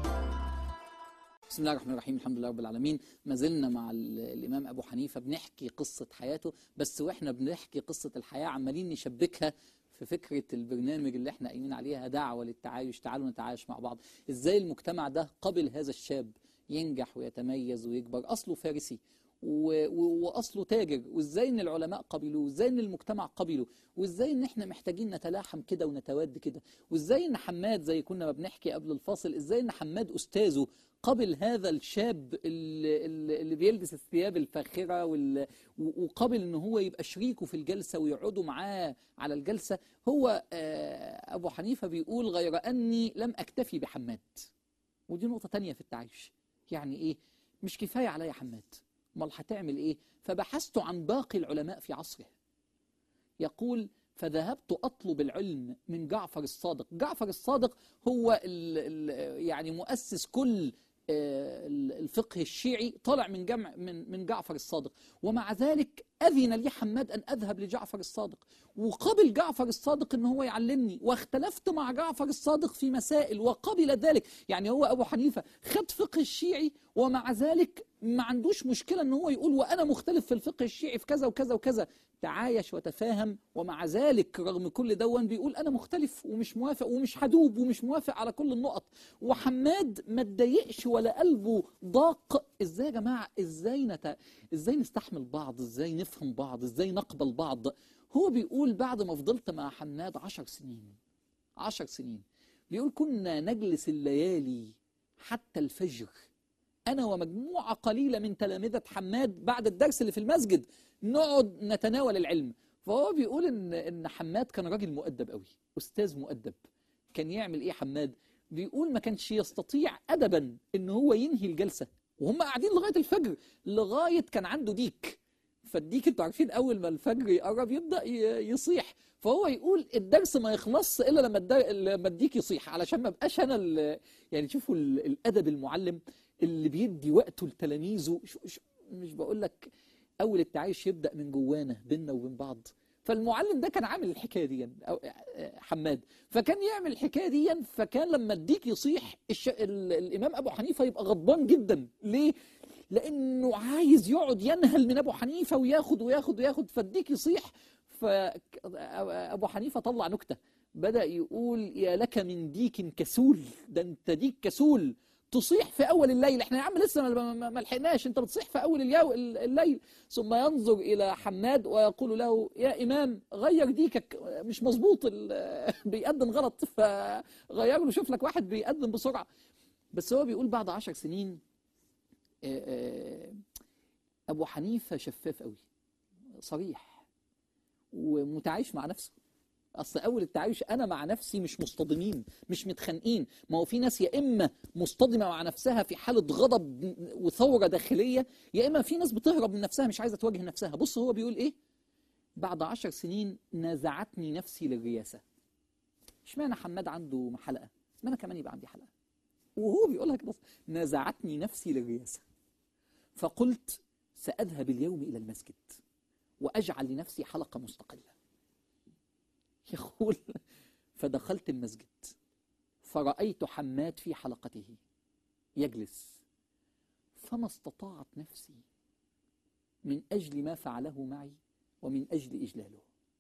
بسم الله الرحمن الرحيم الحمد لله رب العالمين ما زلنا مع ال- الإمام أبو حنيفة بنحكي قصة حياته بس وإحنا بنحكي قصة الحياة عمالين نشبكها في فكرة البرنامج اللي احنا قايمين عليها دعوة للتعايش تعالوا نتعايش مع بعض ازاي المجتمع ده قبل هذا الشاب ينجح ويتميز ويكبر أصله فارسي و- و- واصله تاجر وازاي ان العلماء قبلوه وازاي ان المجتمع قبله وازاي ان احنا محتاجين نتلاحم كده ونتواد كده وازاي ان حماد زي كنا ما بنحكي قبل الفاصل ازاي ان حماد استاذه قبل هذا الشاب اللي, اللي اللي بيلبس الثياب الفاخره وال- و- وقبل ان هو يبقى شريكه في الجلسه ويقعدوا معاه على الجلسه هو آه، ابو حنيفه بيقول غير اني لم اكتفي بحماد ودي نقطه تانية في التعايش يعني ايه مش كفايه عليا حماد امال هتعمل ايه فبحثت عن باقي العلماء في عصره يقول فذهبت اطلب العلم من جعفر الصادق جعفر الصادق هو ال ال يعني مؤسس كل آه، ال- الفقه الشيعي طالع من جمع من من جعفر الصادق ومع ذلك اذن لي حماد ان اذهب لجعفر الصادق وقبل جعفر الصادق ان هو يعلمني واختلفت مع جعفر الصادق في مسائل وقبل ذلك يعني هو ابو حنيفه خد فقه الشيعي ومع ذلك ما عندوش مشكله ان هو يقول وانا مختلف في الفقه الشيعي في كذا وكذا وكذا تعايش وتفاهم ومع ذلك رغم كل دون بيقول انا مختلف ومش موافق ومش هدوب ومش موافق على كل النقط وحماد ما اتضايقش ولا قلبه ضاق ازاي يا جماعه ازاي نت... ازاي نستحمل بعض ازاي نفهم بعض ازاي نقبل بعض هو بيقول بعد ما فضلت مع حماد عشر سنين عشر سنين بيقول كنا نجلس الليالي حتى الفجر أنا ومجموعة قليلة من تلامذة حماد بعد الدرس اللي في المسجد نقعد نتناول العلم فهو بيقول إن إن حماد كان راجل مؤدب قوي أستاذ مؤدب كان يعمل إيه حماد بيقول ما كانش يستطيع أدبا إن هو ينهي الجلسة وهم قاعدين لغاية الفجر لغاية كان عنده ديك فالديك انتوا عارفين اول ما الفجر يقرب يبدا ي- يصيح فهو يقول الدرس ما يخلص الا لما الد- لما الديك يصيح علشان ما بقاش انا ال- يعني شوفوا ال- الادب المعلم اللي بيدي وقته لتلاميذه شو- شو- مش بقول لك اول التعايش يبدا من جوانا بيننا وبين بعض فالمعلم ده كان عامل الحكايه دي أو حماد فكان يعمل الحكايه دي فكان لما الديك يصيح الش... ال... الامام ابو حنيفه يبقى غضبان جدا ليه لانه عايز يقعد ينهل من ابو حنيفه وياخد وياخد وياخد فالديك يصيح فابو حنيفه طلع نكته بدا يقول يا لك من ديك كسول ده انت ديك كسول تصيح في اول الليل احنا يا عم لسه ما- ما ما لحقناش انت بتصيح في اول اليو الليل ثم ينظر الى حماد ويقول له يا امام غير ديكك مش مظبوط ال- بيقدم غلط فغير له شوف لك واحد بيقدم بسرعه بس هو بيقول بعد عشر سنين آه، آه، ابو حنيفه شفاف قوي صريح ومتعايش مع نفسه اصل اول التعايش انا مع نفسي مش مصطدمين مش متخانقين ما هو في ناس يا اما مصطدمه مع نفسها في حاله غضب وثوره داخليه يا اما في ناس بتهرب من نفسها مش عايزه تواجه نفسها بص هو بيقول ايه بعد عشر سنين نازعتني نفسي للرياسه اشمعنى حماد عنده حلقه ما انا كمان يبقى عندي حلقه وهو بيقولها كده نازعتني نفسي للرياسه فقلت ساذهب اليوم الى المسجد واجعل لنفسي حلقه مستقله يقول فدخلت المسجد فرأيت حماد في حلقته يجلس فما استطاعت نفسي من أجل ما فعله معي ومن أجل إجلاله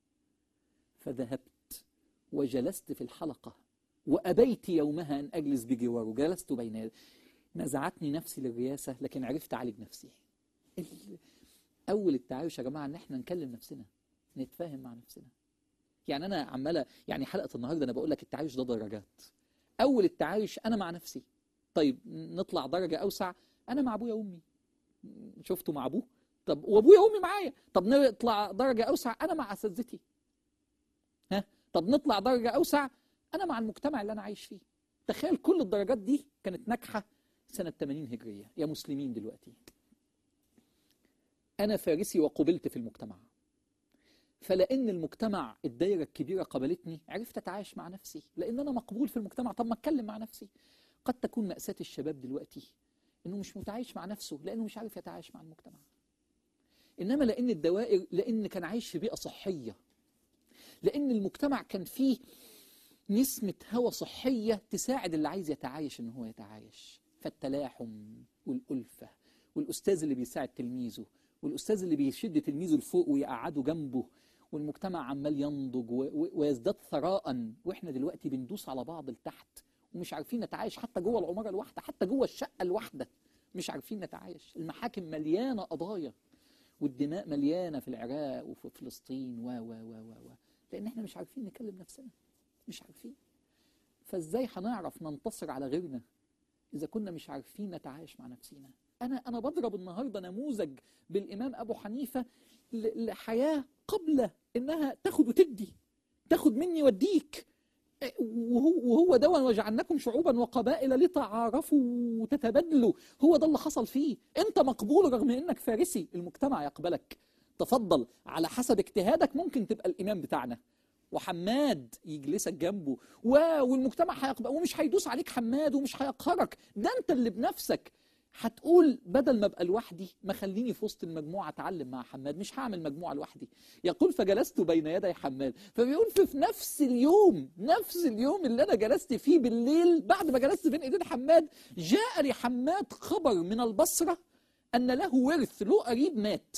فذهبت وجلست في الحلقة وأبيت يومها أن أجلس بجواره جلست بين يديه. نزعتني نفسي للرياسة لكن عرفت أعالج نفسي ال- أول التعايش يا جماعة إن إحنا نكلم نفسنا نتفاهم مع نفسنا يعني انا عماله يعني حلقه النهارده انا بقول لك التعايش ده درجات اول التعايش انا مع نفسي طيب نطلع درجه اوسع انا مع ابويا وامي شفته مع ابوه طب وابويا وامي معايا طب نطلع درجه اوسع انا مع اساتذتي ها طب نطلع درجه اوسع انا مع المجتمع اللي انا عايش فيه تخيل كل الدرجات دي كانت ناجحه سنه 80 هجريه يا مسلمين دلوقتي انا فارسي وقبلت في المجتمع فلان المجتمع الدايره الكبيره قبلتني عرفت اتعايش مع نفسي لان انا مقبول في المجتمع طب ما اتكلم مع نفسي قد تكون ماساه الشباب دلوقتي انه مش متعايش مع نفسه لانه مش عارف يتعايش مع المجتمع انما لان الدوائر لان كان عايش في بيئه صحيه لان المجتمع كان فيه نسمه هوى صحيه تساعد اللي عايز يتعايش ان هو يتعايش فالتلاحم والالفه والاستاذ اللي بيساعد تلميذه والاستاذ اللي بيشد تلميذه لفوق ويقعده جنبه والمجتمع عمال ينضج و- و- ويزداد ثراء واحنا دلوقتي بندوس على بعض لتحت ومش عارفين نتعايش حتى جوه العماره الواحده حتى جوه الشقه الواحده مش عارفين نتعايش المحاكم مليانه قضايا والدماء مليانه في العراق وفي فلسطين و و و و و لان احنا مش عارفين نكلم نفسنا مش عارفين فازاي هنعرف ننتصر على غيرنا اذا كنا مش عارفين نتعايش مع نفسنا انا انا بضرب النهارده نموذج بالامام ابو حنيفه ل- لحياه قبل انها تاخد وتدي تاخد مني وديك وهو وهو ده وجعلناكم شعوبا وقبائل لتعارفوا وتتبادلوا هو ده اللي حصل فيه انت مقبول رغم انك فارسي المجتمع يقبلك تفضل على حسب اجتهادك ممكن تبقى الامام بتاعنا وحماد يجلسك جنبه و... والمجتمع هيقبل ومش هيدوس عليك حماد ومش هيقهرك ده انت اللي بنفسك هتقول بدل ما ابقى لوحدي ما خليني في وسط المجموعه اتعلم مع حماد مش هعمل مجموعه لوحدي يقول فجلست بين يدي حماد فبيقول في, في نفس اليوم نفس اليوم اللي انا جلست فيه بالليل بعد ما جلست بين ايدين حماد جاء لحماد خبر من البصره ان له ورث له قريب مات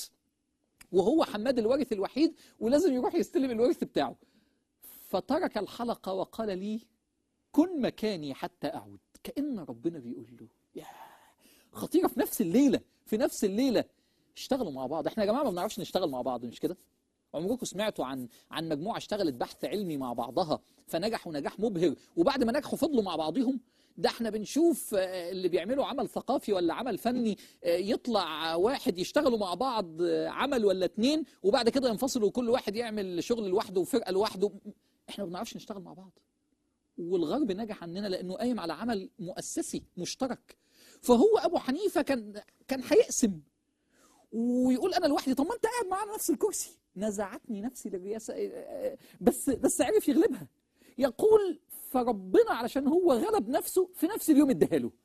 وهو حماد الوارث الوحيد ولازم يروح يستلم الورث بتاعه فترك الحلقه وقال لي كن مكاني حتى اعود كان ربنا بيقول له يا خطيره في نفس الليله في نفس الليله اشتغلوا مع بعض احنا يا جماعه ما بنعرفش نشتغل مع بعض مش كده عمركم سمعتوا عن عن مجموعه اشتغلت بحث علمي مع بعضها فنجحوا نجاح مبهر وبعد ما نجحوا فضلوا مع بعضهم ده احنا بنشوف آه، اللي بيعملوا عمل ثقافي ولا عمل فني آه، يطلع واحد يشتغلوا مع بعض آه، عمل ولا اتنين وبعد كده ينفصلوا وكل واحد يعمل شغل لوحده وفرقه لوحده احنا ما بنعرفش نشتغل مع بعض والغرب نجح عننا لانه قايم على عمل مؤسسي مشترك فهو ابو حنيفه كان كان هيقسم ويقول انا لوحدي طب ما انت قاعد معانا نفس الكرسي نزعتني نفسي للرئاسه بس بس عرف يغلبها يقول فربنا علشان هو غلب نفسه في نفس اليوم اداها له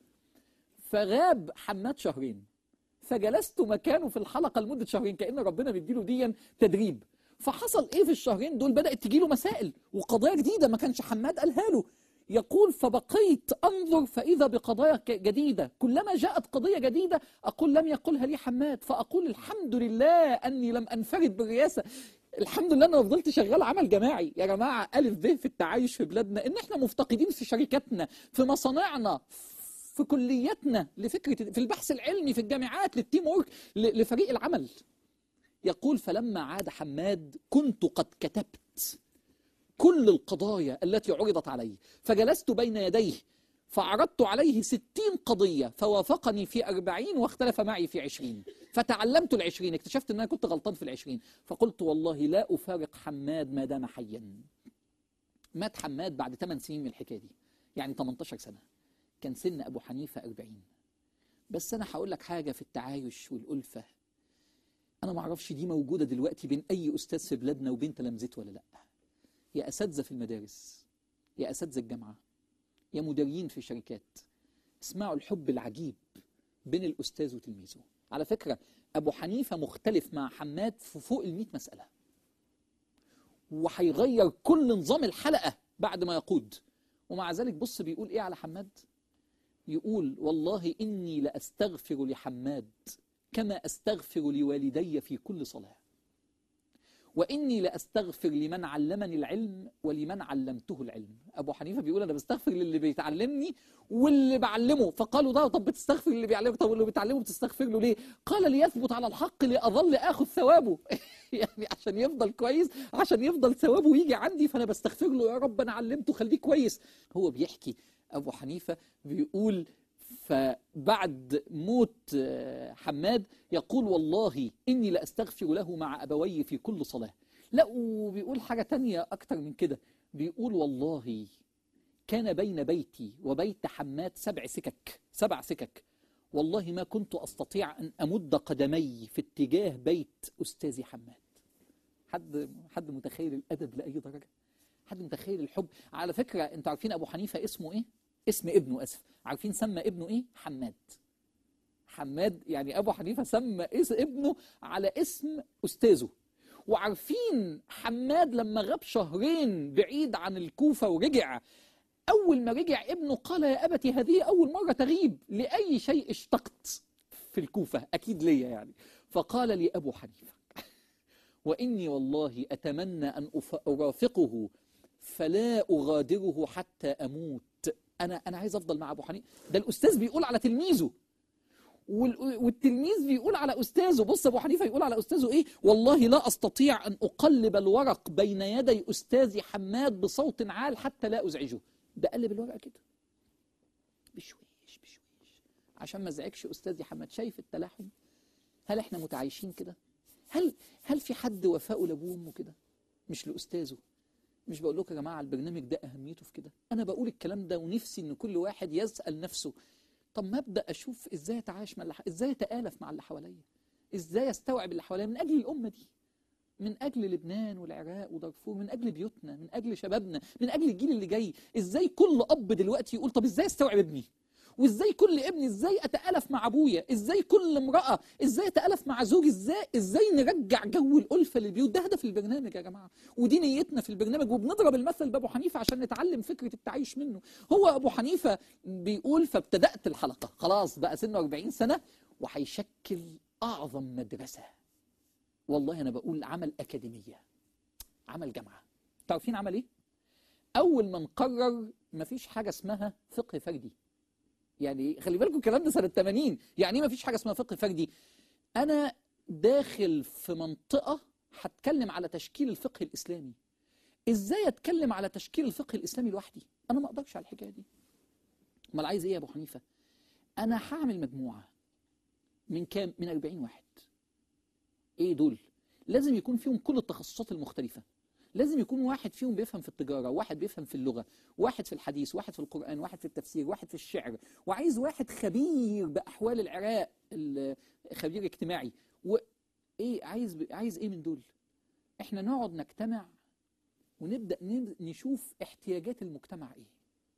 فغاب حماد شهرين فجلست مكانه في الحلقه لمده شهرين كان ربنا بيديله ديا تدريب فحصل ايه في الشهرين دول بدات تجيله مسائل وقضايا جديده ما كانش حماد قالها له يقول فبقيت انظر فاذا بقضايا ك- جديده كلما جاءت قضيه جديده اقول لم يقلها لي حماد فاقول الحمد لله اني لم انفرد بالرئاسه الحمد لله انا فضلت شغال عمل جماعي يا جماعه الف ب في التعايش في بلادنا ان احنا مفتقدين في شركاتنا في مصانعنا في كلياتنا لفكره في البحث العلمي في الجامعات للتيم وورك ل- لفريق العمل يقول فلما عاد حماد كنت قد كتبت كل القضايا التي عرضت علي فجلست بين يديه فعرضت عليه ستين قضية فوافقني في أربعين واختلف معي في عشرين فتعلمت العشرين اكتشفت أن أنا كنت غلطان في العشرين فقلت والله لا أفارق حماد ما دام حيا مات حماد بعد 8 سنين من الحكاية دي يعني 18 سنة كان سن أبو حنيفة 40 بس أنا هقول لك حاجة في التعايش والألفة أنا معرفش دي موجودة دلوقتي بين أي أستاذ في بلادنا وبين تلامذته ولا لأ يا أساتذة في المدارس يا أساتذة الجامعة يا مديرين في شركات اسمعوا الحب العجيب بين الأستاذ وتلميذه على فكرة أبو حنيفة مختلف مع حماد في فوق المئة مسألة وهيغير كل نظام الحلقة بعد ما يقود ومع ذلك بص بيقول إيه على حماد يقول والله إني لأستغفر لحماد كما أستغفر لوالدي في كل صلاة وإني لأستغفر لمن علمني العلم ولمن علمته العلم أبو حنيفة بيقول أنا بستغفر للي بيتعلمني واللي بعلمه فقالوا ده طب بتستغفر للي بيعلمك طب واللي بتعلمه بتستغفر له ليه قال ليثبت على الحق لأظل آخذ ثوابه يعني عشان يفضل كويس عشان يفضل ثوابه يجي عندي فأنا بستغفر له يا رب أنا علمته خليه كويس هو بيحكي ابو حنيفه بيقول فبعد موت آه، حماد يقول والله اني لاستغفر له مع ابوي في كل صلاه لا وبيقول حاجه تانية اكتر من كده بيقول والله كان بين بيتي وبيت حماد سبع سكك سبع سكك والله ما كنت استطيع ان امد قدمي في اتجاه بيت استاذي حماد حد حد متخيل الادب لاي درجه حد متخيل الحب على فكره انتوا عارفين ابو حنيفه اسمه ايه اسم ابنه اسف عارفين سمى ابنه ايه حماد حماد يعني ابو حنيفه سمى اسم ابنه على اسم استاذه وعارفين حماد لما غاب شهرين بعيد عن الكوفه ورجع اول ما رجع ابنه قال يا ابتي هذه اول مره تغيب لاي شيء اشتقت في الكوفه اكيد ليا يعني فقال لي ابو حنيفه واني والله اتمنى ان أف- ارافقه فلا اغادره حتى اموت انا انا عايز افضل مع ابو حنيفه ده الاستاذ بيقول على تلميذه وال- والتلميذ بيقول على استاذه بص ابو حنيفه يقول على استاذه ايه والله لا استطيع ان اقلب الورق بين يدي استاذي حماد بصوت عال حتى لا ازعجه ده قلب الورقه كده بشويش بشويش عشان ما ازعجش استاذي حماد شايف التلاحم هل احنا متعايشين كده هل هل في حد وفاءه لابوه وامه كده مش لاستاذه مش بقول لكم يا جماعه البرنامج ده اهميته في كده انا بقول الكلام ده ونفسي ان كل واحد يسال نفسه طب ما ابدا اشوف ازاي اتعايش مع اللي ح- ازاي اتالف مع اللي حواليا ازاي استوعب اللي حواليا من اجل الامه دي من اجل لبنان والعراق ودارفور من اجل بيوتنا من اجل شبابنا من اجل الجيل اللي جاي ازاي كل اب دلوقتي يقول طب ازاي استوعب ابني وازاي كل ابن ازاي اتالف مع ابويا ازاي كل امراه ازاي اتالف مع زوجي ازاي ازاي نرجع جو الالفه للبيوت ده هدف البرنامج يا جماعه ودي نيتنا في البرنامج وبنضرب المثل بابو حنيفه عشان نتعلم فكره التعايش منه هو ابو حنيفه بيقول فابتدات الحلقه خلاص بقى سنه 40 سنه وهيشكل اعظم مدرسه والله انا بقول عمل اكاديميه عمل جامعه تعرفين عمل ايه اول ما نقرر مفيش حاجه اسمها فقه فردي يعني خلي بالكم الكلام ده سنه 80 يعني ايه مفيش حاجه اسمها فقه فردي انا داخل في منطقه هتكلم على تشكيل الفقه الاسلامي ازاي اتكلم على تشكيل الفقه الاسلامي لوحدي انا ما اقدرش على الحكايه دي امال عايز ايه يا ابو حنيفه انا هعمل مجموعه من كام من 40 واحد ايه دول لازم يكون فيهم كل التخصصات المختلفه لازم يكون واحد فيهم بيفهم في التجارة واحد بيفهم في اللغة واحد في الحديث واحد في القرآن واحد في التفسير واحد في الشعر وعايز واحد خبير بأحوال العراق ال- خبير اجتماعي وإيه عايز عايز إيه من دول إحنا نقعد نجتمع ونبدأ ن- نشوف احتياجات المجتمع إيه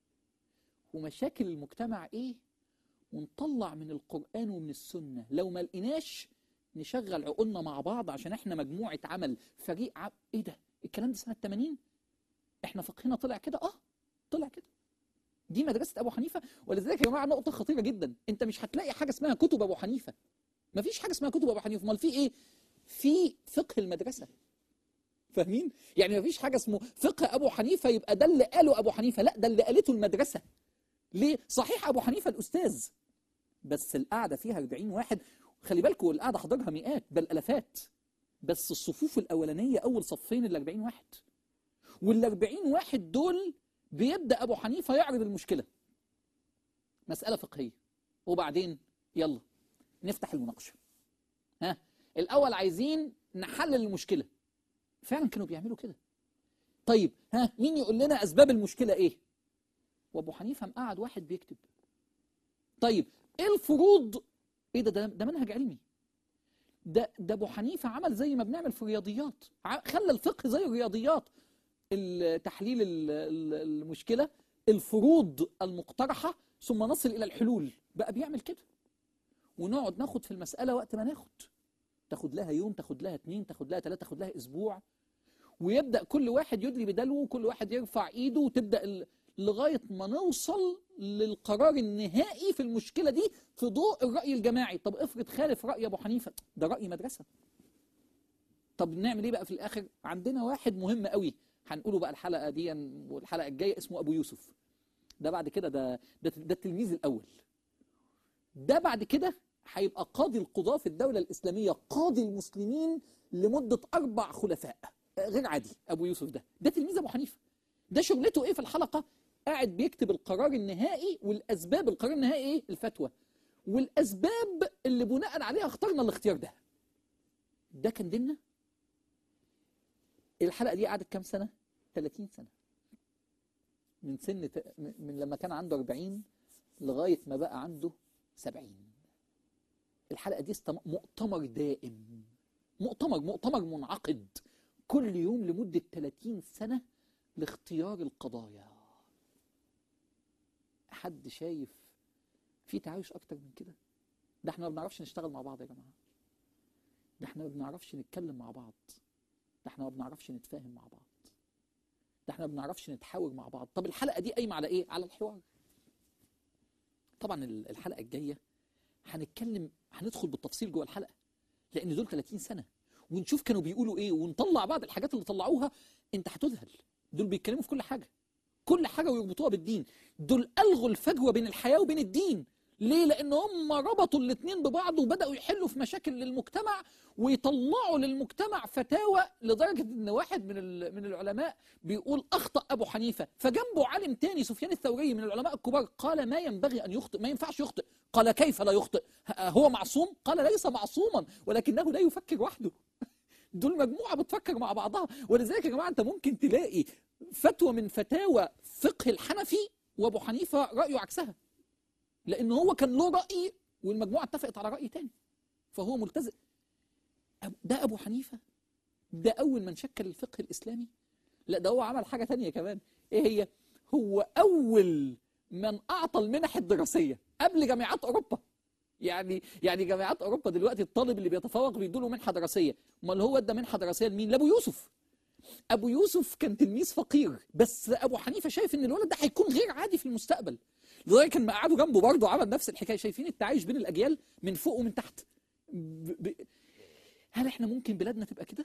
ومشاكل المجتمع إيه ونطلع من القرآن ومن السنة لو ما لقيناش نشغل عقولنا مع بعض عشان احنا مجموعة عمل فريق عم... ايه ده الكلام ده سنة 80 احنا فقهنا طلع كده اه طلع كده دي مدرسة ابو حنيفة ولذلك يا جماعة نقطة خطيرة جدا انت مش هتلاقي حاجة اسمها كتب ابو حنيفة مفيش حاجة اسمها كتب ابو حنيفة امال في ايه في فقه المدرسة فاهمين يعني مفيش حاجة اسمه فقه ابو حنيفة يبقى ده اللي قاله ابو حنيفة لا ده اللي قالته المدرسة ليه صحيح ابو حنيفة الاستاذ بس القعدة فيها 40 واحد خلي بالكم القعدة حضرها مئات بل الافات بس الصفوف الاولانيه اول صفين ال 40 واحد وال 40 واحد دول بيبدا ابو حنيفه يعرض المشكله مساله فقهيه وبعدين يلا نفتح المناقشه ها الاول عايزين نحلل المشكله فعلا كانوا بيعملوا كده طيب ها مين يقول لنا اسباب المشكله ايه وابو حنيفه مقعد واحد بيكتب طيب ايه الفروض ايه ده ده, ده منهج علمي ده ده ابو حنيفه عمل زي ما بنعمل في الرياضيات ع- خلى الفقه زي الرياضيات ال- تحليل ال- ال- المشكله الفروض المقترحه ثم نصل الى الحلول بقى بيعمل كده ونقعد ناخد في المساله وقت ما ناخد تاخد لها يوم تاخد لها اتنين تاخد لها تلاته تاخد لها اسبوع ويبدا كل واحد يدلي بدلوه وكل واحد يرفع ايده وتبدا ال... لغايه ما نوصل للقرار النهائي في المشكله دي في ضوء الراي الجماعي طب افرض خالف راي ابو حنيفه ده راي مدرسه طب نعمل ايه بقى في الاخر عندنا واحد مهم قوي هنقوله بقى الحلقه دي والحلقه الجايه اسمه ابو يوسف ده بعد كده ده ده, ده التلميذ الاول ده بعد كده هيبقى قاضي القضاة في الدولة الإسلامية قاضي المسلمين لمدة أربع خلفاء غير عادي أبو يوسف ده ده تلميذ أبو حنيفة ده شغلته إيه في الحلقة قاعد بيكتب القرار النهائي والاسباب القرار النهائي ايه الفتوى والاسباب اللي بناء عليها اخترنا الاختيار ده ده كان ديننا الحلقه دي قعدت كام سنه 30 سنه من سن ت- من من لما كان عنده 40 لغايه ما بقى عنده 70 الحلقه دي استم... مؤتمر دائم مؤتمر مؤتمر منعقد كل يوم لمده 30 سنه لاختيار القضايا حد شايف في تعايش اكتر من كده ده احنا ما بنعرفش نشتغل مع بعض يا جماعه ده احنا ما بنعرفش نتكلم مع بعض ده احنا ما بنعرفش نتفاهم مع بعض ده احنا ما بنعرفش نتحاور مع بعض طب الحلقه دي قايمه على ايه على الحوار طبعا ال- الحلقه الجايه هنتكلم هندخل بالتفصيل جوه الحلقه لان دول 30 سنه ونشوف كانوا بيقولوا ايه ونطلع بعض الحاجات اللي طلعوها انت هتذهل دول بيتكلموا في كل حاجه كل حاجه ويربطوها بالدين دول الغوا الفجوه بين الحياه وبين الدين ليه لان هم ربطوا الاثنين ببعض وبداوا يحلوا في مشاكل للمجتمع ويطلعوا للمجتمع فتاوى لدرجه ان واحد من ال- من العلماء بيقول اخطا ابو حنيفه فجنبه عالم تاني سفيان الثوري من العلماء الكبار قال ما ينبغي ان يخطئ ما ينفعش يخطئ قال كيف لا يخطئ ه- هو معصوم قال ليس معصوما ولكنه لا يفكر وحده دول مجموعه بتفكر مع بعضها ولذلك يا جماعه انت ممكن تلاقي فتوى من فتاوى فقه الحنفي وابو حنيفه رايه عكسها لان هو كان له راي والمجموعه اتفقت على راي تاني فهو ملتزم أب- ده ابو حنيفه ده اول من شكل الفقه الاسلامي لا ده هو عمل حاجه تانية كمان ايه هي هو اول من اعطى المنح الدراسيه قبل جامعات اوروبا يعني يعني جامعات اوروبا دلوقتي الطالب اللي بيتفوق بيدوا له منحه دراسيه امال هو ادى منحه دراسيه لمين لابو يوسف ابو يوسف كان تلميذ فقير بس ابو حنيفه شايف ان الولد ده هيكون غير عادي في المستقبل لذلك كان قعدوا جنبه برضه عمل نفس الحكايه شايفين التعايش بين الاجيال من فوق ومن تحت ب... ب... هل احنا ممكن بلادنا تبقى كده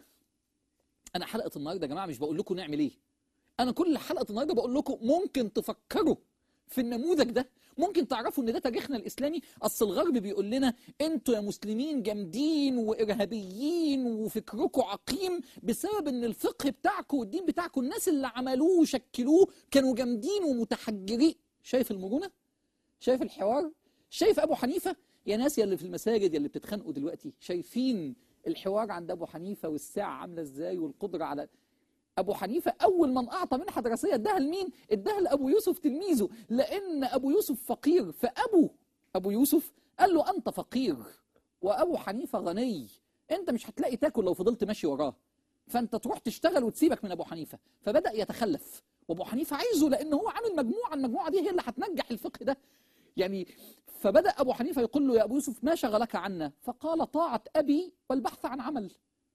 انا حلقه النهارده يا جماعه مش بقول لكم نعمل ايه انا كل حلقه النهارده بقول لكم ممكن تفكروا في النموذج ده ممكن تعرفوا ان ده تاريخنا الاسلامي اصل الغرب بيقول لنا انتوا يا مسلمين جامدين وارهابيين وفكركم عقيم بسبب ان الفقه بتاعكم والدين بتاعكم الناس اللي عملوه وشكلوه كانوا جامدين ومتحجرين شايف المرونه شايف الحوار شايف ابو حنيفه يا ناس يا اللي في المساجد يا اللي بتتخانقوا دلوقتي شايفين الحوار عند ابو حنيفه والساعه عامله ازاي والقدره على ابو حنيفه اول من اعطى منحه دراسيه اداها لمين اداها لابو يوسف تلميذه لان ابو يوسف فقير فابو ابو يوسف قال له انت فقير وابو حنيفه غني انت مش هتلاقي تاكل لو فضلت ماشي وراه فانت تروح تشتغل وتسيبك من ابو حنيفه فبدا يتخلف وابو حنيفه عايزه لان هو عامل مجموعه المجموعه دي هي اللي هتنجح الفقه ده يعني فبدا ابو حنيفه يقول له يا ابو يوسف ما شغلك عنا فقال طاعه ابي والبحث عن عمل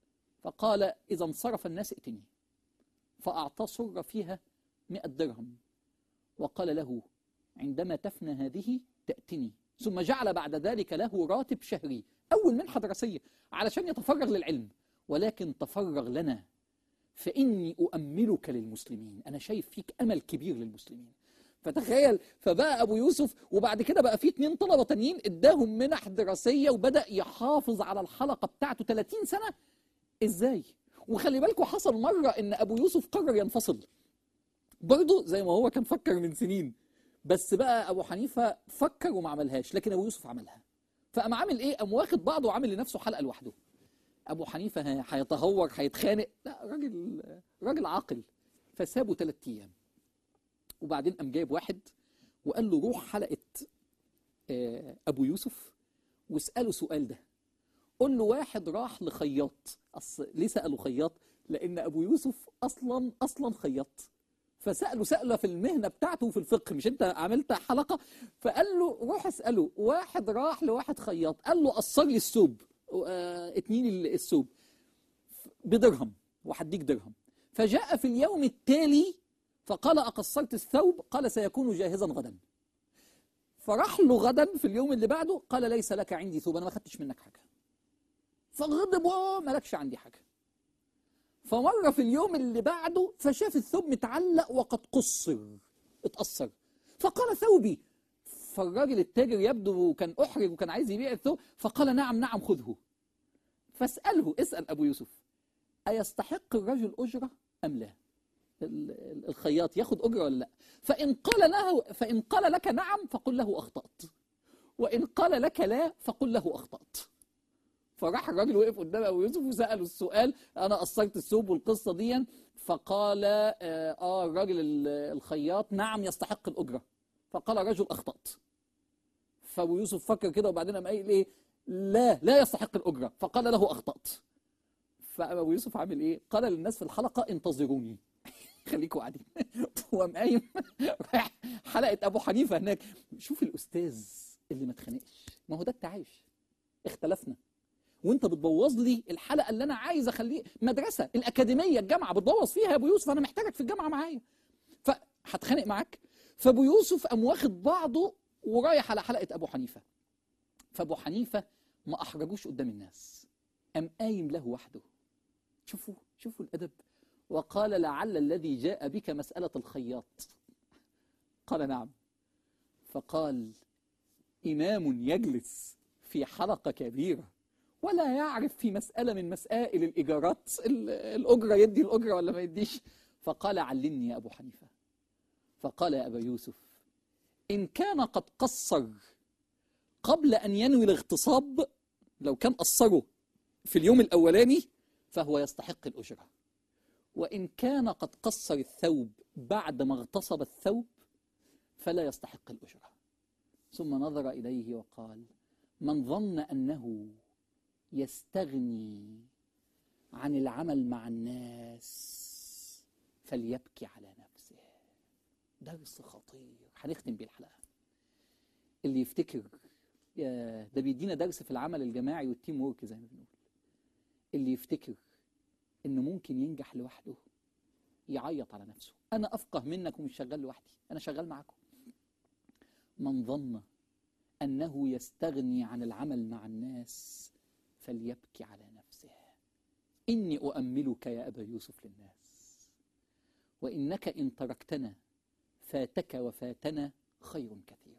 فقال اذا انصرف الناس ائتني فأعطاه سرة فيها مئة درهم وقال له عندما تفنى هذه تأتني ثم جعل بعد ذلك له راتب شهري أول منحة دراسية علشان يتفرغ للعلم ولكن تفرغ لنا فإني أؤملك للمسلمين أنا شايف فيك أمل كبير للمسلمين فتخيل فبقى ابو يوسف وبعد كده بقى في اتنين طلبه تانيين اداهم منح دراسيه وبدا يحافظ على الحلقه بتاعته 30 سنه ازاي وخلي بالكم حصل مرة ان ابو يوسف قرر ينفصل برضه زي ما هو كان فكر من سنين بس بقى ابو حنيفة فكر وما عملهاش لكن ابو يوسف عملها فقام عامل ايه قام واخد بعضه وعامل لنفسه حلقة لوحده ابو حنيفة ه- هيتهور هيتخانق لا راجل راجل عاقل فسابه ثلاث ايام وبعدين قام جايب واحد وقال له روح حلقة آه، ابو يوسف واسأله سؤال ده قول له واحد راح لخياط أصل ليه سأله خياط لأن أبو يوسف أصلا أصلا خياط فسأله سأله في المهنة بتاعته وفي الفقه مش أنت عملت حلقة فقال له روح اسأله واحد راح لواحد خياط قال له قصر لي الثوب آه، اتنين ال- الثوب بدرهم وهديك درهم فجاء في اليوم التالي فقال أقصرت الثوب قال سيكون جاهزا غدا فراح له غدا في اليوم اللي بعده قال ليس لك عندي ثوب أنا ما خدتش منك حاجة فغضب مالكش عندي حاجة فمر في اليوم اللي بعده فشاف الثوب متعلق وقد قصر اتأثر فقال ثوبي فالراجل التاجر يبدو كان أحرج وكان عايز يبيع الثوب فقال نعم نعم خذه فاسأله اسأل أبو يوسف أيستحق الرجل أجرة أم لا ال- ال- الخياط ياخد اجره ولا لا فان قال له فان قال لك نعم فقل له اخطات وان قال لك لا فقل له اخطات فراح الراجل وقف قدام ابو يوسف وساله السؤال انا قصرت الثوب والقصه دي فقال اه آه، الراجل ال- الخياط نعم يستحق الاجره فقال رجل اخطات فابو يوسف فكر كده وبعدين قام قايل ايه لا لا يستحق الاجره فقال له اخطات فابو يوسف عامل ايه قال للناس في الحلقه انتظروني خليكوا قاعدين وقام قايم رايح حلقه ابو حنيفه هناك شوف الاستاذ اللي ما اتخانقش ما هو ده التعايش اختلفنا وانت بتبوظ لي الحلقه اللي انا عايز اخليه مدرسه الاكاديميه الجامعه بتبوظ فيها يا ابو يوسف انا محتاجك في الجامعه معايا فهتخانق معاك فابو يوسف قام واخد بعضه ورايح على حلقه ابو حنيفه فابو حنيفه ما احرجوش قدام الناس قام قايم له وحده شوفوا شوفوا الادب وقال لعل الذي جاء بك مساله الخياط قال نعم فقال امام يجلس في حلقه كبيره ولا يعرف في مساله من مسائل الايجارات ال- الاجره يدي الاجره ولا ما يديش فقال علمني يا ابو حنيفه فقال يا ابا يوسف ان كان قد قصر قبل ان ينوي الاغتصاب لو كان قصره في اليوم الاولاني فهو يستحق الاجره وان كان قد قصر الثوب بعد ما اغتصب الثوب فلا يستحق الاجره ثم نظر اليه وقال من ظن انه يستغني عن العمل مع الناس فليبكي على نفسه درس خطير هنختم بيه الحلقه اللي يفتكر يا ده بيدينا درس في العمل الجماعي والتيم وورك زي ما بنقول اللي يفتكر انه ممكن ينجح لوحده يعيط على نفسه انا افقه منك ومش شغال لوحدي انا شغال معاكم من ظن انه يستغني عن العمل مع الناس فليبكي على نفسه اني اؤملك يا ابا يوسف للناس وانك ان تركتنا فاتك وفاتنا خير كثير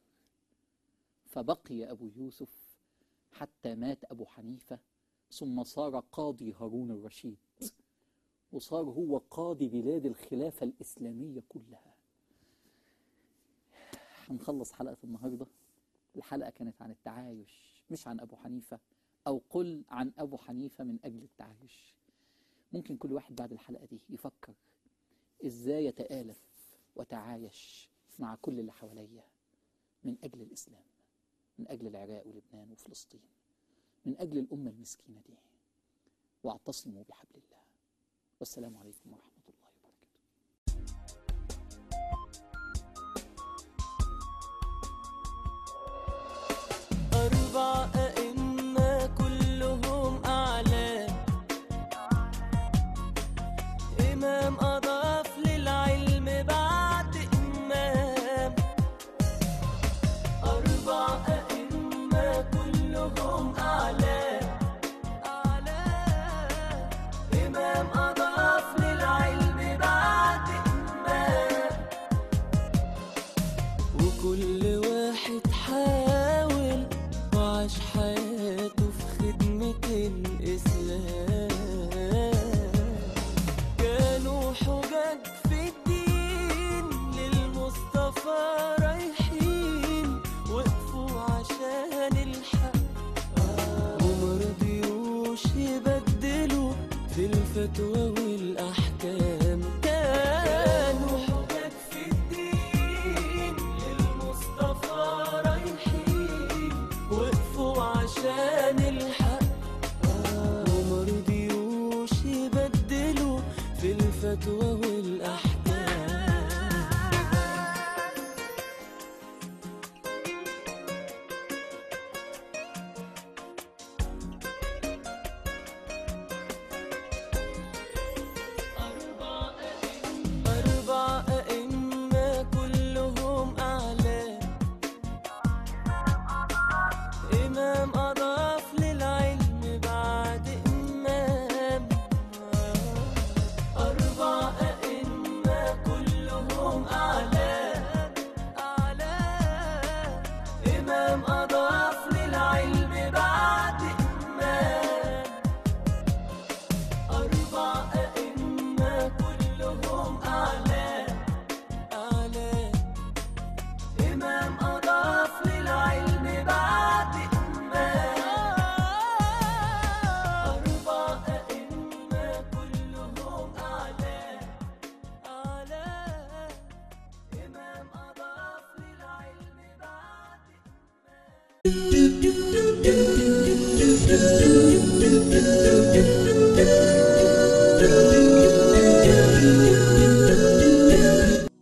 فبقي ابو يوسف حتى مات ابو حنيفه ثم صار قاضي هارون الرشيد وصار هو قاضي بلاد الخلافه الاسلاميه كلها هنخلص حلقه النهارده الحلقه كانت عن التعايش مش عن ابو حنيفه او قل عن ابو حنيفه من اجل التعايش ممكن كل واحد بعد الحلقه دي يفكر ازاي يتالف وتعايش مع كل اللي حواليا من اجل الاسلام من اجل العراق ولبنان وفلسطين من اجل الامه المسكينه دي واعتصموا بحبل الله والسلام عليكم ورحمه الله وبركاته أربع أئمة كلهم أعلام إمام أضاف للعلم بعد إمام أربع أئمة كلهم أعلام أعلام إمام أضاف للعلم بعد إمام وكل واحد حاول وعاش حياته في خدمة الإسلام كانوا حجج في الدين للمصطفى رايحين وقفوا عشان الحق ومرضيوش يبدلوا في الفتوى والأحكام كانوا حجج في الدين للمصطفى رايحين وقفوا عشان الحق ومرضيوش يبدلوا في الفتوى والأحكام do do